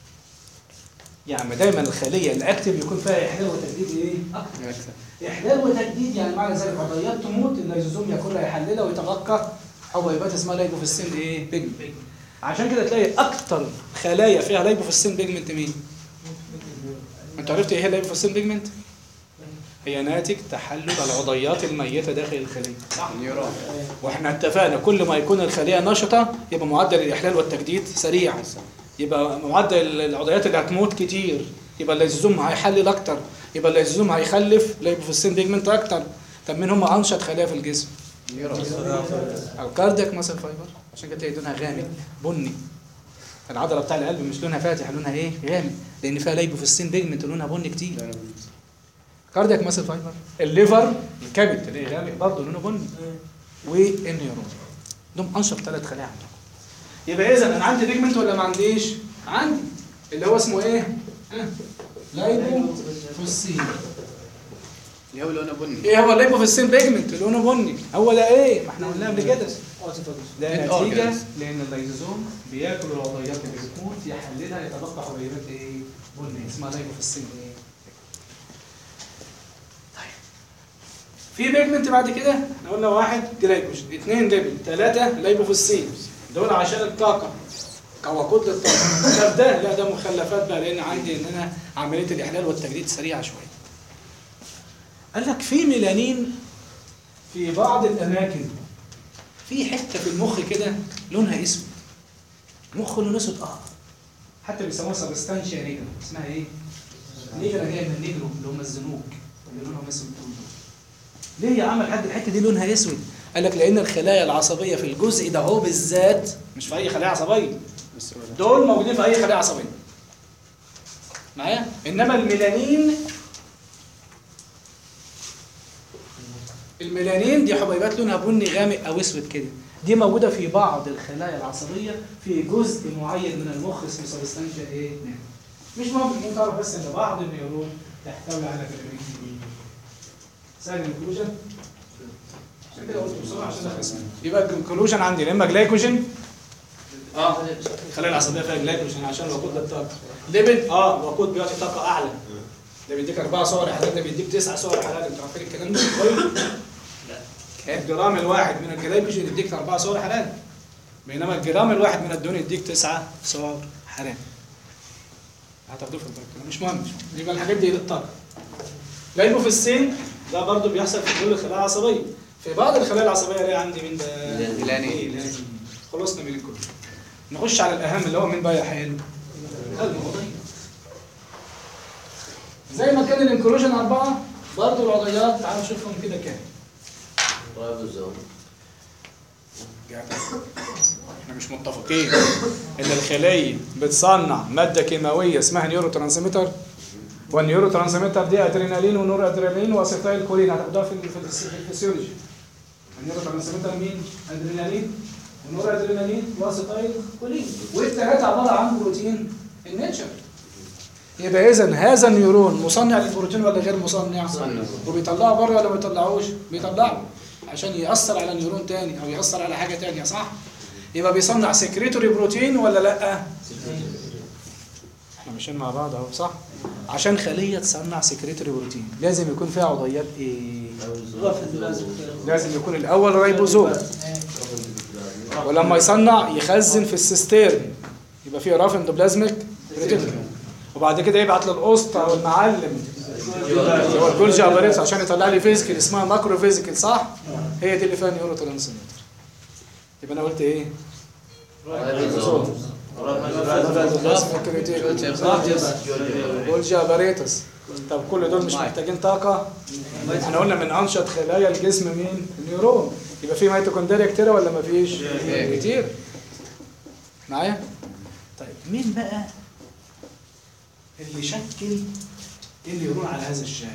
[SPEAKER 1] يعني دايما الخليه الاكتف يكون فيها احلال وتجديد ايه اكتر احلال وتجديد يعني معنى ذلك عضيات تموت اللايزوزوم ياكلها يحللها ويتبقى حبيبات اسمها لايبو في السن ايه بيجمنت عشان كده تلاقي اكتر خلايا فيها لايبو في السن بيجمنت مين انت عرفت ايه هي لايبو في السن بيجمنت هي ناتج تحلل العضيات الميته داخل الخليه صح
[SPEAKER 2] نيورون
[SPEAKER 1] واحنا اتفقنا كل ما يكون الخليه نشطه يبقى معدل الاحلال والتجديد سريع يبقى معدل العضيات اللي هتموت كتير يبقى اللايزوزوم هيحلل اكتر يبقى اللايزوزوم هيخلف لايبوفيسين بيجمنت اكتر طب مين هم انشط خلايا في الجسم
[SPEAKER 2] نيورون
[SPEAKER 1] الكاردياك ماسل فايبر عشان كده تلاقي لونها غامق بني العضله بتاع القلب مش لونها فاتح لونها ايه غامق لان فيها لايبوفيسين بيجمنت لونها بني كتير كاردياك ماسل فايبر الليفر الكبد تلاقيه غامق برضه لونه بني والنيورون دول انشط ثلاث خلايا عندكم يبقى اذا انا عندي بيجمنت ولا ما عنديش عندي اللي هو اسمه ايه ها؟ لايبوفيسين
[SPEAKER 2] اللي هو لونه بني
[SPEAKER 1] ايه هو اللايبوفيسين بيجمنت لونه بني هو ده ايه ما احنا قلناها قبل كده ده
[SPEAKER 2] Dead
[SPEAKER 1] نتيجة
[SPEAKER 2] organs.
[SPEAKER 1] لأن اللايزوزوم بياكل العضيات اللي بتموت يحللها يتبقى حبيبات ايه؟ بني اسمها لايبوفيسين ايه؟ طيب في بيجمنت بعد كده احنا قلنا واحد جلايكوجين اثنين ليبل ثلاثة لايبوفيسين دول عشان الطاقة كوقود للطاقة طب ده لا ده مخلفات بقى لأن عندي إن أنا عملية الإحلال والتجديد سريعة شوية قال لك في ميلانين في بعض الأماكن في حته في المخ كده لونها اسود مخ لونه اسود اه حتى بيسموها سبستانشيا نيجرا اسمها ايه؟ نيجرا جايه من نيجرو اللي هم الزنوج اللي لونهم اسود دول. ليه يا عم الحاج الحته دي لونها اسود؟ قال لك لان الخلايا العصبيه في الجزء ده هو بالذات مش في اي خلايا عصبيه
[SPEAKER 2] بس هو ده.
[SPEAKER 1] دول موجودين في اي خلايا عصبيه معايا انما الميلانين الميلانين دي حبيبات لونها بني غامق او اسود كده دي موجوده في بعض الخلايا العصبيه في جزء معين من المخ اسمه سبستانشيا ايه نعم. مش مهم ممكن تعرف بس ان بعض النيورون تحتوي على فيتامين دي سهل الكلوجن عشان كده قلت بسرعه عشان اخلص منه. يبقى الكلوجن عندي يا اما جلايكوجين اه الخلايا العصبيه فيها جلايكوجين عشان وقود للطاقه ليبيد اه وقود بيعطي طاقه اعلى ده بيديك اربع صور حرارة ده بيديك تسع صور حرارة انتوا عارفين الكلام ده كويس؟ الجرام الواحد من الجلايكوجين يديك اربع صور حرارة بينما الجرام الواحد من الدهون يديك تسعة صور حرارة هتاخدوه في البركة مش مهم مش مهم يبقى الحاجات دي للطاقة لايبوفيسين ده برضو بيحصل في كل الخلايا العصبيه في بعض الخلايا العصبيه الاقي عندي مين ده
[SPEAKER 2] ميلانين.
[SPEAKER 1] إيه، ميلانين. خلصنا من الكل نخش على الاهم اللي هو مين بقى يا حلو الوضعيه زي ما كان الانكلوجن اربعه برضو الوضعيات تعالوا نشوفهم كده كام احنا مش متفقين ان الخليه بتصنع ماده كيماويه اسمها نيورو ترانسميتر والنيورو ترانسميتر دي ادرينالين ونور ادرينالين واسيتايل كولين هتاخدوها في ال- في الس- في الفسيولوجي النيورو ترانسميتر مين؟ ادرينالين ونور ادرينالين واسيتايل كولين والثلاثه عباره عن بروتين النيتشر يبقى اذا هذا النيورون مصنع للبروتين ولا غير مصنع؟
[SPEAKER 2] مصنع.
[SPEAKER 1] وبيطلعه بره ولا ما بيطلعوش؟ بيطلعه عشان يأثر على نيورون تاني او يأثر على حاجه تانيه صح؟ يبقى بيصنع سكريتوري بروتين ولا لا؟ احنا ماشيين مع بعض اهو صح؟ عشان خليه تصنع سكريتوري بروتين لازم يكون فيها عضيات ايه؟ لازم يكون الاول ريبوزوم ولما يصنع يخزن في السيستيرن يبقى فيه راف اندوبلازميك ريتيكولوم وبعد كده يبعت للاسطى او المعلم اللي هو الجولجي اباريتس عشان يطلع لي فيزيكال اسمها ماكرو فيزيكال صح؟ هي دي اللي فيها نيورو ترانسميتر يبقى انا قلت ايه؟ جولجي اباريتس طب كل دول مش محتاجين طاقه احنا قلنا من انشط خلايا الجسم مين؟ النيورون يبقى في ميتوكوندريا كتير ولا ما فيش؟ كتير معايا؟ طيب مين بقى اللي شكل النيورون على هذا الشكل؟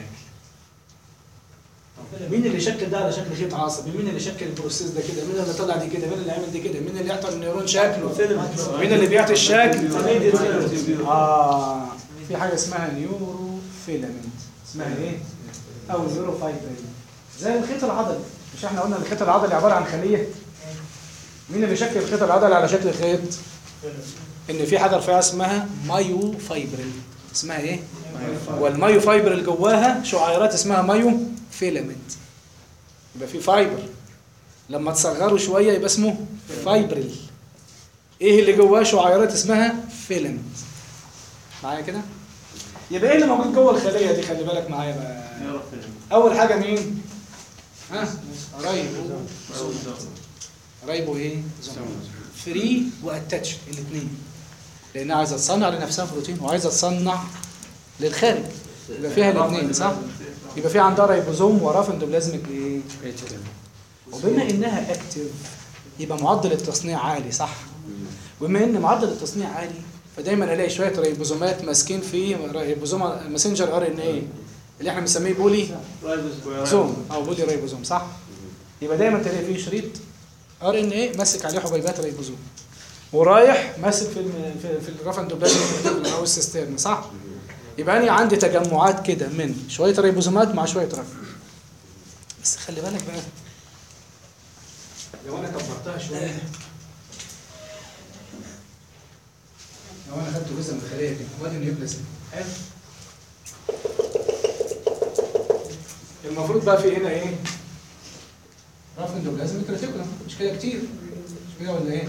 [SPEAKER 1] مين اللي شكل ده على شكل خيط عصبي؟ مين اللي شكل البروسيس ده كده؟ مين اللي طلع دي كده؟ مين اللي عمل دي كده؟ مين اللي يعطي النيورون شكله؟ مين اللي بيعطي الشكل؟ اه في حاجه اسمها نيورو فيلامنت اسمها ايه؟ او نيورو فايبرين زي الخيط العضلي مش احنا قلنا الخيط العضلي عباره عن خليه؟ مين اللي شكل الخيط العضلي على شكل خيط؟ ان في حاجه رفيعه اسمها مايو فايبرين اسمها ايه؟ والمايو فايبر اللي جواها شعيرات اسمها مايو فيلامنت يبقى في فايبر لما تصغره شويه يبقى اسمه فايبرل ايه اللي جواه شعيرات اسمها فيلامنت معايا كده يبقى ايه اللي موجود جوه الخليه دي خلي بالك معايا بقى اول حاجه مين ها رايبو رايبو ايه فري واتاتش الاثنين لانها عايزه تصنع لنفسها بروتين وعايزه تصنع للخارج يبقى فيها الاثنين صح يبقى في عندها رايبوزوم وراه اندوبلازميك ايه وبما انها اكتف يبقى معدل التصنيع عالي صح وبما ان معدل التصنيع عالي فدايما الاقي شويه ريبوزومات ماسكين في ريبوزوم ماسنجر ار ان ايه اللي احنا بنسميه بولي زوم او بولي ريبوزوم صح يبقى دايما تلاقي فيه شريط ار ان ايه ماسك عليه حبيبات ريبوزوم ورايح ماسك في الم- في, في الرفن دوبلازم او السيسترن صح يبقى انا عندي تجمعات كده من شويه ريبوزومات مع شويه رفن بس خلي بالك بقى لو انا كبرتها شويه لو انا خدت جزء من الخليه دي وادي النيوكليس حلو المفروض بقى في هنا ايه؟ رف اندوبلازميك ريتيكولم مش كده كتير مش كده ولا ايه؟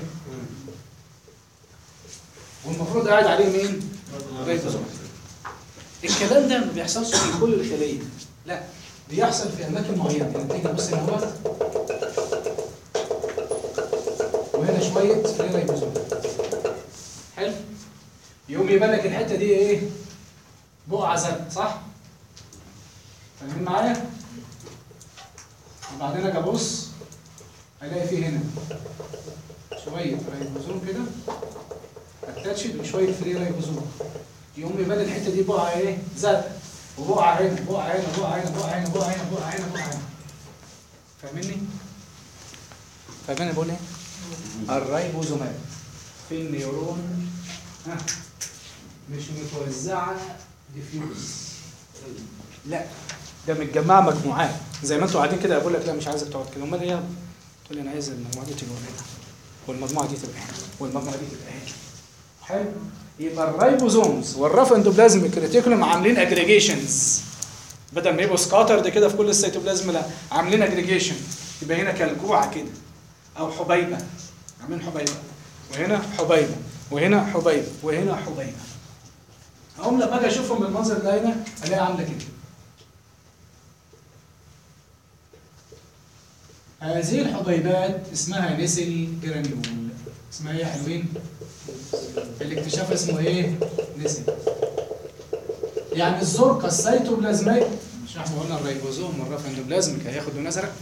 [SPEAKER 1] والمفروض قاعد عليه مين؟ ريبوزوم الكلام ده ما بيحصلش في كل الخليه لا بيحصل في اماكن معينه يعني تيجي تبص هنا اهوت وهنا شويه فري ريبوزوم حلو يقوم يبان لك الحته دي ايه؟ بقعه زرق صح؟ فاهمين معايا؟ وبعدين اجي ابص الاقي فيه هنا شويه ريبوزوم كده اتاتشد وشويه فري ريبوزوم يقوم يبان الحته دي بقعه ايه؟ زرق وبقعه هنا بقعه هنا بقعه هنا بقعه هنا بقعه هنا بقعه هنا بقعه هنا فاهمني؟ فاهمين أنا بقول ايه؟ الريبوزومات في النيورون ها مش متوزعه ديفيوز لا ده متجمعه مجموعات زي ما انتوا قاعدين كده اقول لك لا مش عايزك تقعد كده امال ايه تقول لي انا عايز المجموعه دي تبقى هنا والمجموعه دي تبقى هنا والمجموعه دي تبقى هنا حلو يبقى الرايبوزومز والرف اندوبلازميك ريتيكولوم عاملين اجريجيشنز بدل ما يبقوا سكاترد كده في كل السيتوبلازم لا عاملين اجريجيشن يبقى هنا كالكوعه كده او حبيبه عاملين حبيبه وهنا حبيبه وهنا حبيبه وهنا حبيبه اقوم لما اجي اشوفهم بالمنظر ده هنا الاقي عامله كده هذه الحبيبات اسمها نسل جرانيول اسمها ايه يا حلوين؟ الاكتشاف اسمه ايه؟ نسل يعني الزرقة السيتوبلازمية مش احنا قلنا الريبوزوم والرافندوبلازميك هياخد لون ازرق؟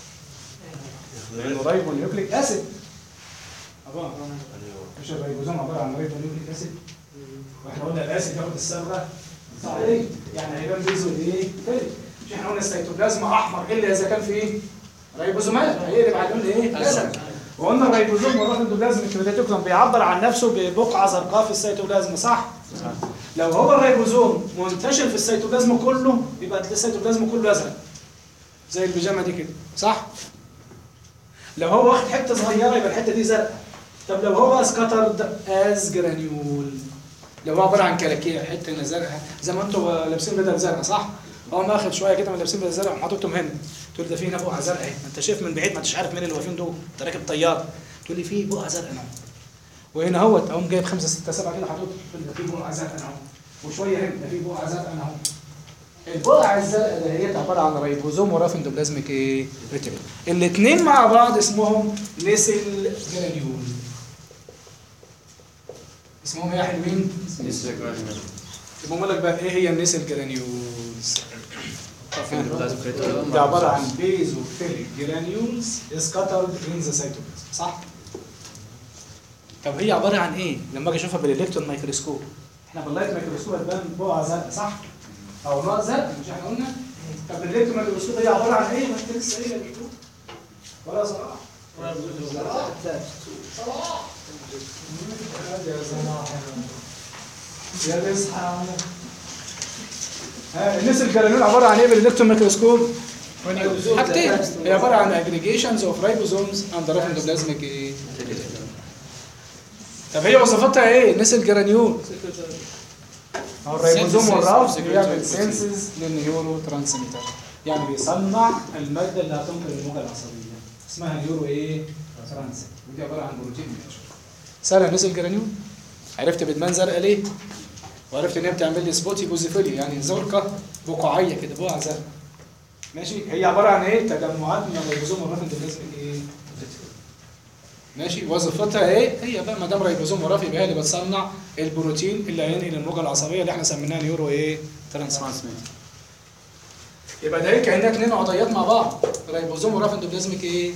[SPEAKER 1] لانه رايبونيوكليك اسيد عبارة مش الريبوزوم عبارة عن رايبونيوكليك اسيد واحنا قلنا الاسيد ياخد الصبغة صحيح يعني هيبان بيزو ايه؟ تاني مش احنا قلنا السيتوبلازم احمر الا اذا كان فيه ريبوزومات هيقلب على اللون ايه؟ ازرق وقلنا الريبوزوم والرافندوبلازم الكريتيكولم بيعبر عن نفسه ببقعة زرقاء في السيتوبلازم صح؟ لو هو الريبوزوم منتشر في السيتوبلازم كله يبقى تلاقي السيتوبلازم كله ازرق زي البيجامه دي كده صح؟ لو هو واخد حته صغيره يبقى الحته دي زرقاء طب لو هو سكاترد از جرانيول لو هو عباره عن كلاكيع حته هنا زرقاء زي ما انتوا لابسين بدل زرقاء صح؟ هو ماخد شويه كده من لابسين بدل زرقاء وحاططهم هنا تقول ده في هنا بقعه زرقاء اهي ما انت شايف من بعيد ما انتش عارف مين اللي واقفين دول انت راكب طياره تقول لي في بقعه زرقاء هنا وهنا اهو اقوم جايب خمسه سته سبعه كده حاطط ده في بقعه زرقاء هنا اهو وشويه هنا ده في بقعه زرقاء هنا اهو البقعه الزرقاء دهيت عباره عن ريبوزوم ورافندوبلازميك ايه ريتيكول الاثنين مع بعض اسمهم نسل جرانيول اسمهم ايه يا حلوين؟ يبقى لك بقى ايه هي النسل جرانيولز؟ ده عباره عن بيزوفيليك جرانيولز سكاترد ان ذا سيتوبلازم صح؟ طب هي عباره عن ايه؟ لما اجي اشوفها بالالكترون مايكروسكوب احنا باللايت مايكروسكوب هتبان بقعه زرقاء صح؟ او نوع زرقاء مش احنا قلنا؟ طب الالكترون مايكروسكوب هي عباره عن ايه؟ ما انت لسه قايله بتقول ولا صلاح يا صلاح يا اصحى ها الناس الجرانيول عباره عن ايه بالالكترون ميكروسكوب؟ حاجتين هي عباره عن اجريجيشنز اوف رايبوزومز اند رافندوبلازميك ايه؟ طب هي وظيفتها ايه؟ الناس الجرانيول هو الريبوزوم والراوس بيعمل سينسز للنيورو ترانسميتر يعني بيصنع الماده اللي هتنقل الموجه العصبيه اسمها نيورو ايه؟ ترانس ودي عباره عن بروتين سهله الناس الجرانيول عرفت بتبان زرقاء ليه؟ وعرفت ان هي بتعمل لي سبوتي بوزيفيلي يعني زرقاء بقعيه كده بقعه زرقاء ماشي هي عباره عن ايه؟ تجمعات من الريبوزوم والرافندوبلازميك ايه؟ ماشي وظيفتها ايه؟ هي بقى ما دام ريبوزوم ورافي يبقى هي اللي بتصنع البروتين اللي هينقل الموجه العصبيه اللي احنا سميناها نيورو ايه؟ ترانسميتر يبقى ده كانها اتنين عضيات مع بعض ريبوزوم ورافندوبلازميك ايه؟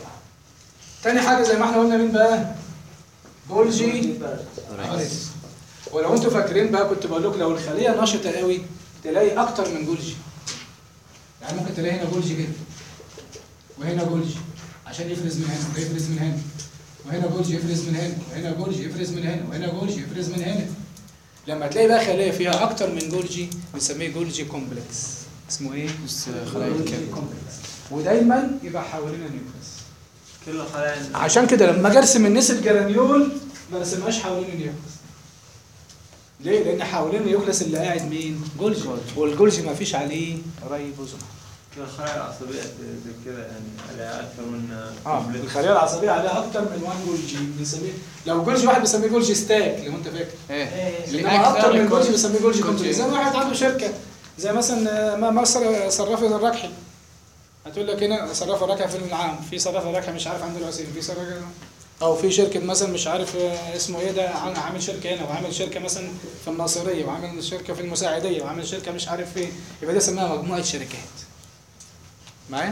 [SPEAKER 1] تاني حاجه زي ما احنا قلنا مين بقى؟ جولجي اريس ولو انتوا فاكرين بقى كنت بقول لكم لو الخليه نشطه قوي تلاقي اكتر من جولجي يعني ممكن تلاقي هنا جولجي كده وهنا جولجي عشان يفرز من هنا ويفرز من هنا وهنا جولجي يفرز من هنا وهنا جولجي يفرز من هنا وهنا جولجي يفرز من هنا لما تلاقي بقى خليه فيها اكتر من جولجي بنسميه جولجي كومبلكس اسمه ايه؟
[SPEAKER 2] خلايا
[SPEAKER 1] جولجي
[SPEAKER 2] الكبد.
[SPEAKER 1] كومبلكس ودايما يبقى حوالين النيوكليس
[SPEAKER 3] كل خلايا
[SPEAKER 1] عشان كده لما اجي ارسم الناس الجرانيول ما رسمهاش حوالين النيوكليس ليه؟ لان حوالين النيوكليس اللي قاعد مين؟ جولجي والجولجي ما فيش عليه ريبوزوم
[SPEAKER 3] كل الخلايا العصبية زي كده يعني عليها أكثر من
[SPEAKER 1] اه
[SPEAKER 3] كومبلكس.
[SPEAKER 1] الخليه العصبيه عليها اكتر من وان جولجي بنسميه لو جولجي واحد بنسميه جولجي ستاك لو انت فاكر
[SPEAKER 2] ايه
[SPEAKER 1] انما اكتر من جولجي بنسميه جولجي
[SPEAKER 2] جولجي.
[SPEAKER 1] كومبلكس زي ما واحد عنده شركه زي مثلا آه، ما مصر صرافه الركحي هتقول لك هنا صرافه الركحي في العام في صرافه الركحي مش عارف عند العسير في صرافه او في شركه مثلا مش عارف آه، اسمه ايه ده عن- عامل شركه هنا وعامل شركه مثلا في الناصريه وعامل شركه في المساعديه وعامل شركه مش عارف فين يبقى ده اسمها مجموعه شركات معايا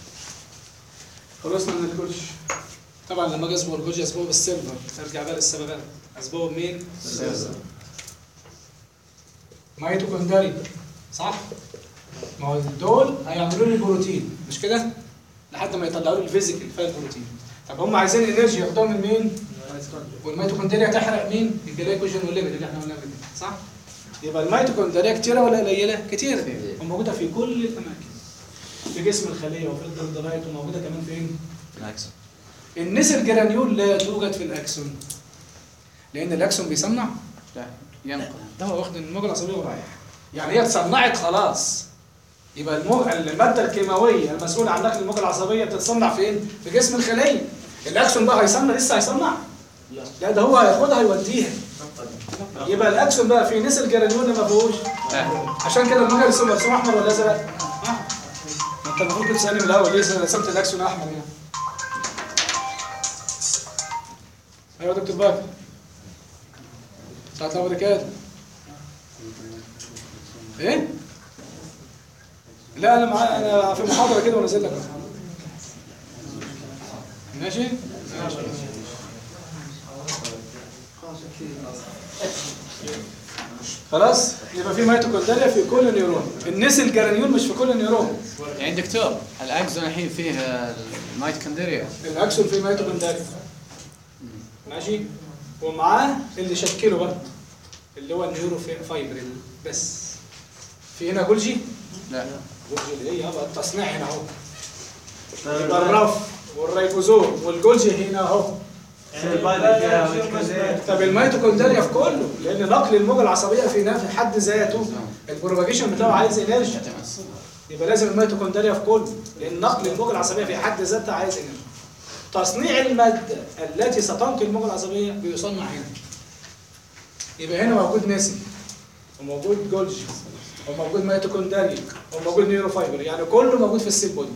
[SPEAKER 1] خلصنا من الجولج طبعا لما اجي اسبق الجولج اسبقه بالسيلفر ارجع بقى للسببات اسبقه بمين؟ ميتوكوندري صح؟ ما هو دول هيعملوا لي بروتين مش كده؟ لحد ما يطلعوا لي الفيزيكال فيها البروتين طب هم عايزين انرجي ياخدوها من مين؟ والميتوكوندريا تحرق مين؟ الجلايكوجين والليبيد اللي احنا قلناه قبل كده صح؟ يبقى الميتوكوندريا كتيره ولا قليله؟ كتيره وموجوده في كل الاماكن في جسم الخليه وفي الدندرايت وموجوده كمان فين؟
[SPEAKER 2] بالعكس
[SPEAKER 1] النسر جرانيول لا توجد في الاكسون لان الاكسون بيصنع
[SPEAKER 2] لا ينقل
[SPEAKER 1] ده هو واخد الموجه العصبيه ورايح يعني هي اتصنعت خلاص يبقى المو... الماده الكيماويه المسؤوله عن نقل الموجه العصبيه بتتصنع فين؟ في جسم الخليه الاكسون بقى هيصنع لسه هيصنع لا ده هو هياخدها يوديها يبقى الاكسون بقى في نسر جرانيول ما فيهوش
[SPEAKER 2] لا
[SPEAKER 1] عشان كده الموجه العصبيه مرسوم احمر ولا ازرق؟ أحمر. انت المفروض كنت تسالني من الاول ليه رسمت الاكسون احمر هنا ايوه يا دكتور باكر ساعة البركات ايه لا انا مع... انا في محاضره كده ونازل لك ماشي ماشي خلاص يبقى في ميتوكوندريا في كل نيورون النسل الجرانيول مش في كل نيورون
[SPEAKER 2] يعني دكتور الاكزون الحين فيه الميتوكوندريا
[SPEAKER 1] الاكسون فيه ميتوكوندريا ماشي ومعاه اللي شكله بقى اللي هو النيورو فايبرين بس في هنا جولجي
[SPEAKER 2] لا
[SPEAKER 1] جولجي اللي هي بقى التصنيع هنا اهو يبقى الرف والريبوزوم والجولجي هنا اهو طب الميتوكوندريا في كله لان نقل الموجه العصبيه في نفس حد ذاته البروباجيشن بتاعه عايز انرجي يبقى لازم الميتوكوندريا في كله لان نقل الموجه العصبيه في حد ذاتها عايز انرجي تصنيع الماده التي ستنقل الموجه العصبيه بيصنع هنا يبقى هنا موجود نسل وموجود جولجي وموجود ميتوكوندريا وموجود نيوروفايبر يعني كله موجود في السيل بودي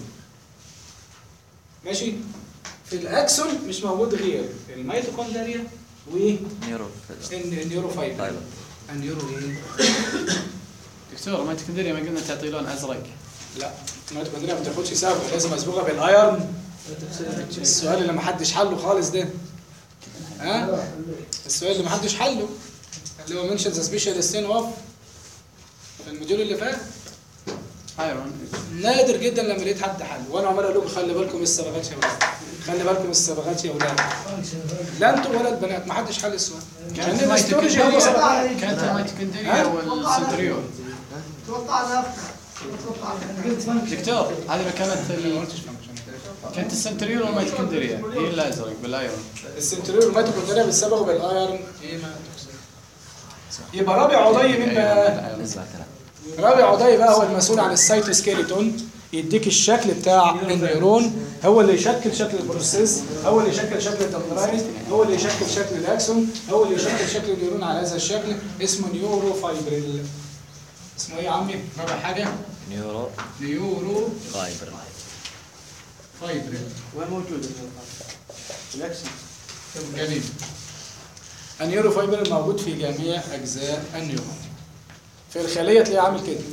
[SPEAKER 1] ماشي في الاكسون مش موجود غير الميتوكوندريا و
[SPEAKER 5] نيورو
[SPEAKER 1] النيوروفايبر
[SPEAKER 5] طيب.
[SPEAKER 1] النيورو ايه
[SPEAKER 2] دكتور الميتوكوندريا ما قلنا تعطي لون ازرق
[SPEAKER 1] لا الميتوكوندريا ما بتاخدش سبب لازم اسبقها بالايرن السؤال اللي ما حدش حله خالص ده ها السؤال اللي ما حدش حله اللي هو منشن ذا سبيشال ستين اوف في الموديول اللي فات
[SPEAKER 2] ايرون
[SPEAKER 1] نادر جدا لما لقيت حد حل وانا عمال اقول لكم خلي بالكم من الصبغات يا ولاد خلي بالكم من الصبغات يا ولاد لا انتوا ولا البنات ما حدش حل السؤال
[SPEAKER 2] كانت
[SPEAKER 1] لان الاستورج هو صبغات
[SPEAKER 2] كانت الميتوكوندريا والسنتريول
[SPEAKER 4] توقعنا
[SPEAKER 2] دكتور هذه كانت ال... كانت السنتريول والميتوكوندريا هي الازرق بالايرون
[SPEAKER 1] السنتريول والميتوكوندريا بتسبغوا بالايرن ايه ما يبقى رابع عضي مين بقى؟
[SPEAKER 5] نسمع كلام
[SPEAKER 1] رابع عضي بقى هو المسؤول عن السيتوسكيلتون يديك الشكل بتاع النيرون هو اللي يشكل شكل البروسيس هو اللي يشكل شكل الدندرايت هو اللي يشكل شكل الاكسون هو اللي يشكل شكل النيرون على هذا الشكل اسمه نيورو فايبريل اسمه ايه يا عمي رابع حاجه
[SPEAKER 5] نيورو
[SPEAKER 1] نيورو
[SPEAKER 5] فايبر
[SPEAKER 1] فايبريل
[SPEAKER 3] وين موجود الاكسن
[SPEAKER 1] جميل النيورو فايبريل موجود في جميع اجزاء النيورون في الخليه تلاقيه عامل كده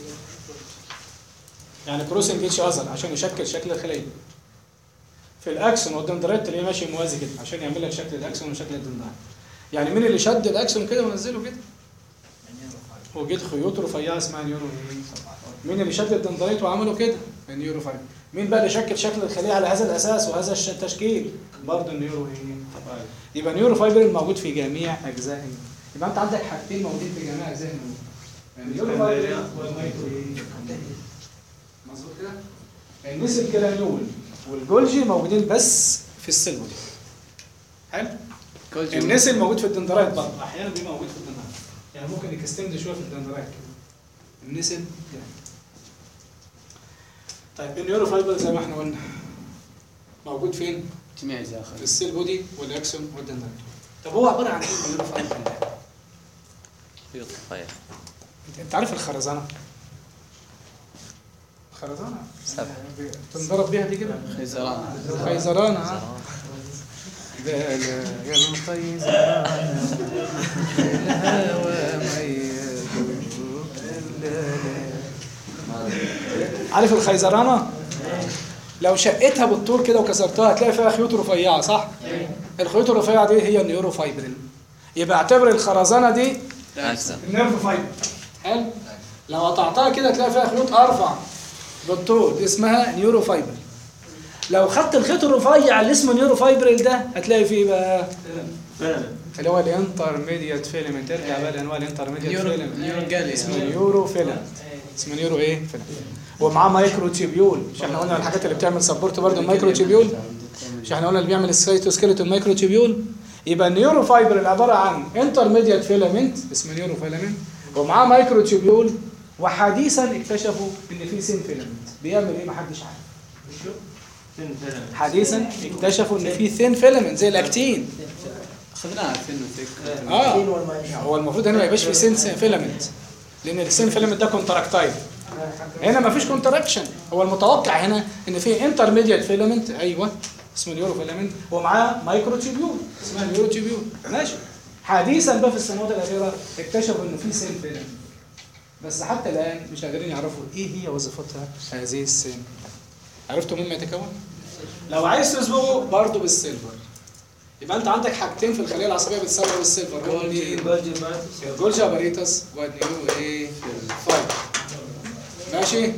[SPEAKER 1] يعني كروسنج اتش اذر عشان يشكل شكل الخليه في الاكسون والدندرايت تلاقيه ماشي موازي كده عشان يعمل لك شكل الاكسون وشكل الدندرايت يعني مين اللي شد الاكسون كده ونزله كده وجد خيوط رفيعه اسمها نيورو مين اللي شد الدندرايت وعمله كده النيورو فايبر مين بقى اللي شكل شكل الخليه على هذا الاساس وهذا الش- التشكيل برضه النيورو ايه يبقى نيورو فايبر موجود في جميع اجزاء النيورو. يبقى انت عندك حاجتين موجودين في جميع اجزاء النيورو النيورو فايبر والميتو ايه مظبوط كده النسل الجرانيول والجولجي موجودين بس في السيل بودي حلو
[SPEAKER 2] كولجي
[SPEAKER 1] النسل موجود في الدندرايت برضه احيانا بيبقى موجود في الدندرايت يعني ممكن يكستند شويه في الدندرايت كده النسل يعني. طيب النيورو فايبر زي ما احنا قلنا موجود فين؟
[SPEAKER 2] جميع اجزاء
[SPEAKER 1] في
[SPEAKER 2] خلية.
[SPEAKER 1] السيل بودي والاكسون والدندرايت طب هو عباره عن ايه النيورو فايبر ده؟
[SPEAKER 5] خيوط رفيع
[SPEAKER 1] انت- انت عارف الخرزانه؟ الخرزانه
[SPEAKER 5] سبع
[SPEAKER 1] تنضرب بيها دي كده
[SPEAKER 2] خيزران
[SPEAKER 1] خيزرانه ها لا لا يا الخيزرانه الهوى عارف الخيزرانه لو شقتها بالطول كده وكسرتها هتلاقي فيها خيوط رفيعه صح الخيوط الرفيعه دي هي النيورو فايبرين يبقى اعتبر الخرزانه دي
[SPEAKER 5] أجزاء
[SPEAKER 1] النيرف فايبر حلو لو قطعتها كده هتلاقي فيها خيوط ارفع بالطول دي اسمها نيورو فايبر لو خدت الخيط الرفيع اللي اسمه نيورو فايبرل ده هتلاقي فيه بقى
[SPEAKER 3] فعلا
[SPEAKER 1] اللي هو الانترميديت فيلمنت ارجع بقى لانواع الانترميديت
[SPEAKER 2] نيورو
[SPEAKER 1] فيلمنت
[SPEAKER 2] نيورو جالي
[SPEAKER 1] اسمه نيورو فيلمنت اسمه نيورو ايه فيلمنت ومعاه مايكرو تيبيول مش احنا قلنا الحاجات اللي بتعمل سبورت برضه المايكرو تيبيول مش احنا قلنا اللي بيعمل السيتوسكيلتون مايكرو تيبيول يبقى النيورو فايبر اللي عباره عن انترميديت فيلمنت اسمه نيورو فيلمنت ومعاه مايكرو تيبيول وحديثا اكتشفوا ان في سين فيلمنت بيعمل ايه محدش عارف
[SPEAKER 3] فين فعلا
[SPEAKER 1] حديثا اكتشفوا ان في ثين فيلمنت زي الاكتين
[SPEAKER 2] اخذناها ثين وثيك
[SPEAKER 1] اه هو المفروض هنا ما يبقاش في سين فيلمنت لان السين فيلمنت ده كونتراكتايل هنا مفيش كونتراكشن هو المتوقع هنا ان في انترميديت فيلامنت ايوه اسمه اليورو فيلامنت ومعاه مايكرو تيبيول اسمها اليورو تيبيول ماشي حديثا بقى في السنوات الاخيره اكتشفوا ان في سيل فيلامنت بس حتى الان مش قادرين يعرفوا ايه هي وظيفتها هذه السيل عرفتوا مين ما يتكون؟ لو عايز تسبقه برضه بالسيلفر يبقى انت عندك حاجتين في الخليه العصبيه بتسبق بالسيلفر هو مين؟ الجولجا باريتس والنيو ايه فايب ماشي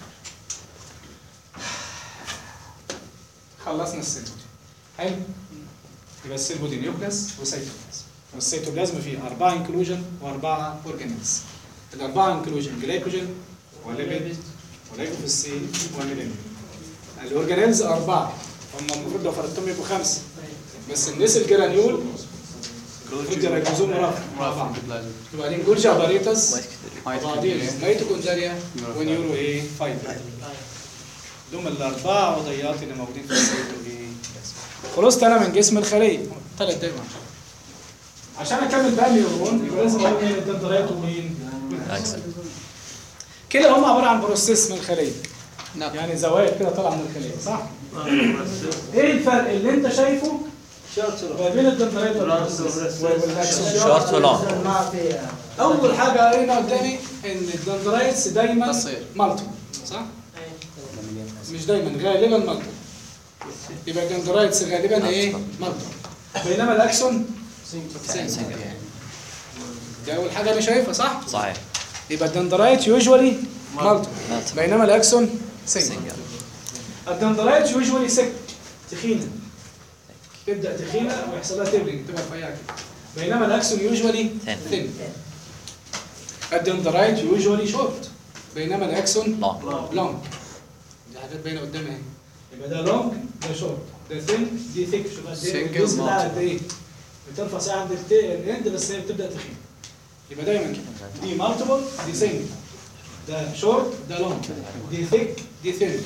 [SPEAKER 1] خلصنا السيلبودي حلو يبقى السيلبودي نيوكليس وسيتوبلازم والسيتوبلازم فيه أربعة انكلوجن وأربعة أورجانيلز الأربعة انكلوجن جلايكوجين وليبيد ولايكوفيسين وميلين الأورجانيلز أربعة هم المفروض لو فرضتهم يبقوا خمسة بس الناس الجرانيول المفروض الريبوزوم مرافق مرافق وبعدين جولجا باريتس وبعدين ميتوكوندريا ونيورو ايه فايبر دول الاربعه وضيات اللي موجودين في السيتو ايه خلصت انا من جسم الخليه ثلاث دقايق عشان اكمل بقى النيورون يبقى لازم اقول مين الدندريات ومين
[SPEAKER 5] أكسل
[SPEAKER 1] كده هم عباره عن بروسيس من الخليه
[SPEAKER 2] نعم
[SPEAKER 1] يعني زوايا كده طالعه من الخليه صح؟ ايه الفرق اللي انت شايفه ما بين الدندريات والبروسيس والاكسون
[SPEAKER 5] شورت ولونج
[SPEAKER 4] ما في
[SPEAKER 1] اول حاجه قرينا قدامي ان الدندرايتس دايما
[SPEAKER 2] تصير.
[SPEAKER 1] مالتو صح مش دايما غالبا مالتو يبقى الدندرايتس غالبا ايه مالتو بينما الاكسون سنجل دي اول حاجه انا شايفها صح
[SPEAKER 5] صحيح
[SPEAKER 1] يبقى الدندرايت يوجوالي مالتو
[SPEAKER 5] مالتو.
[SPEAKER 1] بينما الاكسون سنجل
[SPEAKER 5] سنجل
[SPEAKER 1] الدندرايت يوجوالي سك تخينه تبدا تخينه ويحصل لها تبلنج تبقى رفيعه كده بينما الاكسون يوجوالي
[SPEAKER 5] Thin.
[SPEAKER 1] ثين الدندرايت يوجوالي شورت بينما الاكسون
[SPEAKER 5] لونج
[SPEAKER 1] لونج دي حاجات باينه قدامي اهي يبقى ده لونج ده شورت ده ثين دي ثيك شوف قد ايه
[SPEAKER 2] Single
[SPEAKER 1] الجزء ده
[SPEAKER 2] multiple.
[SPEAKER 1] قد ايه بترفع ساعه عند الت- الاند بس هي بتبدا تخين يبقى دايما كده دي مالتيبل دي سنجل ده شورت ده لونج دي ثيك دي ثين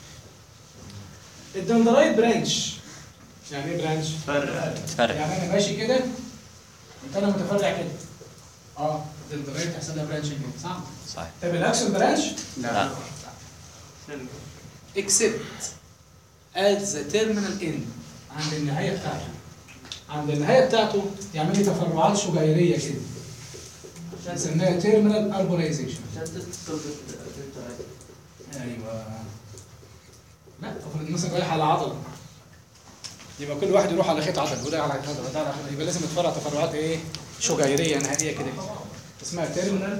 [SPEAKER 1] الدندرايت برانش يعني ايه برانش؟
[SPEAKER 5] تفرق
[SPEAKER 1] يعني انا ماشي كده انت انا متفرع كده اه الدندرايت هيحصل لها برانش كده صح؟
[SPEAKER 5] صحيح
[SPEAKER 1] طب الاكسون برانش
[SPEAKER 2] لا
[SPEAKER 1] except at the terminal end عند النهايه بتاعته عند النهايه بتاعته يعمل لي تفرعات شجيريه كده نسميها terminal arborization ايوه لا افرض مثلا رايح على عضله يبقى كل واحد يروح على خيط عضل وده على خيط عضل وده على خيط يبقى لازم يتفرع تفرعات ايه شجيريه نهائيه كده اسمها terminal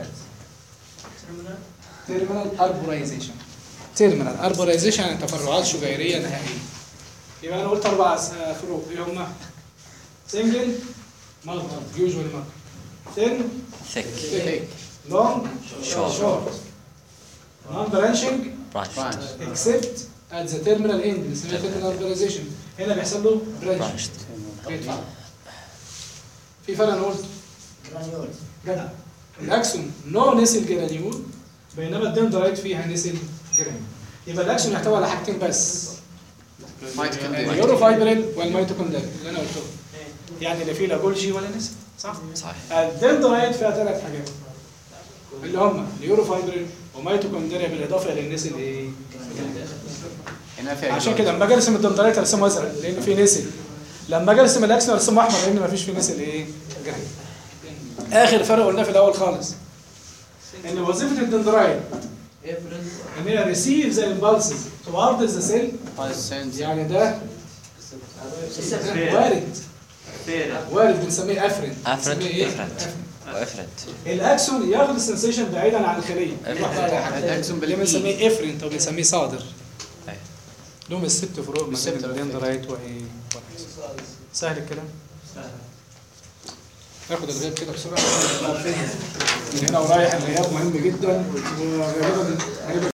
[SPEAKER 1] terminal arborization terminal arborization يعني تفرعات شجيريه نهائيه يبقى انا قلت اربع س- فروق ايه هما سنجل مالتي يوجوال مالتي ثين
[SPEAKER 5] ثيك
[SPEAKER 1] thick long
[SPEAKER 5] Short.
[SPEAKER 1] short non branching
[SPEAKER 5] برانش
[SPEAKER 2] برانش
[SPEAKER 1] except at the terminal end بنسميها terminal arborization هنا بيحصل له branch
[SPEAKER 5] برانش
[SPEAKER 1] بيطلع في فرق انا قلت
[SPEAKER 4] جرانيول
[SPEAKER 1] جدع الاكسون نو نسل جرانيول بينما الدندرايت فيها نسل جرانيول يبقى الاكسون يحتوي على حاجتين بس اليوروفايبرين والميتوكوندريا اللي انا قلتهم يعني لا فيه لا جولجي ولا نسل صح
[SPEAKER 5] صحيح
[SPEAKER 1] الدندرايت فيها ثلاث حاجات اللي هم اليوروفايبرين وميتوكوندريا بالاضافه للنسل ايه
[SPEAKER 2] هنا في
[SPEAKER 1] عشان كده لما اجي ارسم الدندرايت ارسمه ازرق لان فيه نسل لما اجي ارسم الاكسون ارسمه احمر لان ما فيش فيه نسل ايه جرانيول اخر فرق قلناه في الاول خالص ان وظيفه الدندرايت ان هي ريسيف ذا امبالسز توارد ذا سيل
[SPEAKER 2] السنس
[SPEAKER 1] يعني ده وارد وارد بنسميه افرنت
[SPEAKER 5] افرنت
[SPEAKER 1] بنسميه ايه؟
[SPEAKER 5] افرنت وافرنت
[SPEAKER 1] الاكسون ياخد السنسيشن بعيدا عن الخليه يروح بقى على حاجة.
[SPEAKER 2] الاكسون
[SPEAKER 1] اللي بنسميه افرنت او بنسميه صادر
[SPEAKER 5] أيوة.
[SPEAKER 1] لهم الست فروق ما بين
[SPEAKER 2] الست
[SPEAKER 1] الدندرايت وايه سهل الكلام ناخد الغياب كده بسرعه من هنا ورايح الغياب مهم جدا وغالبا هيبقى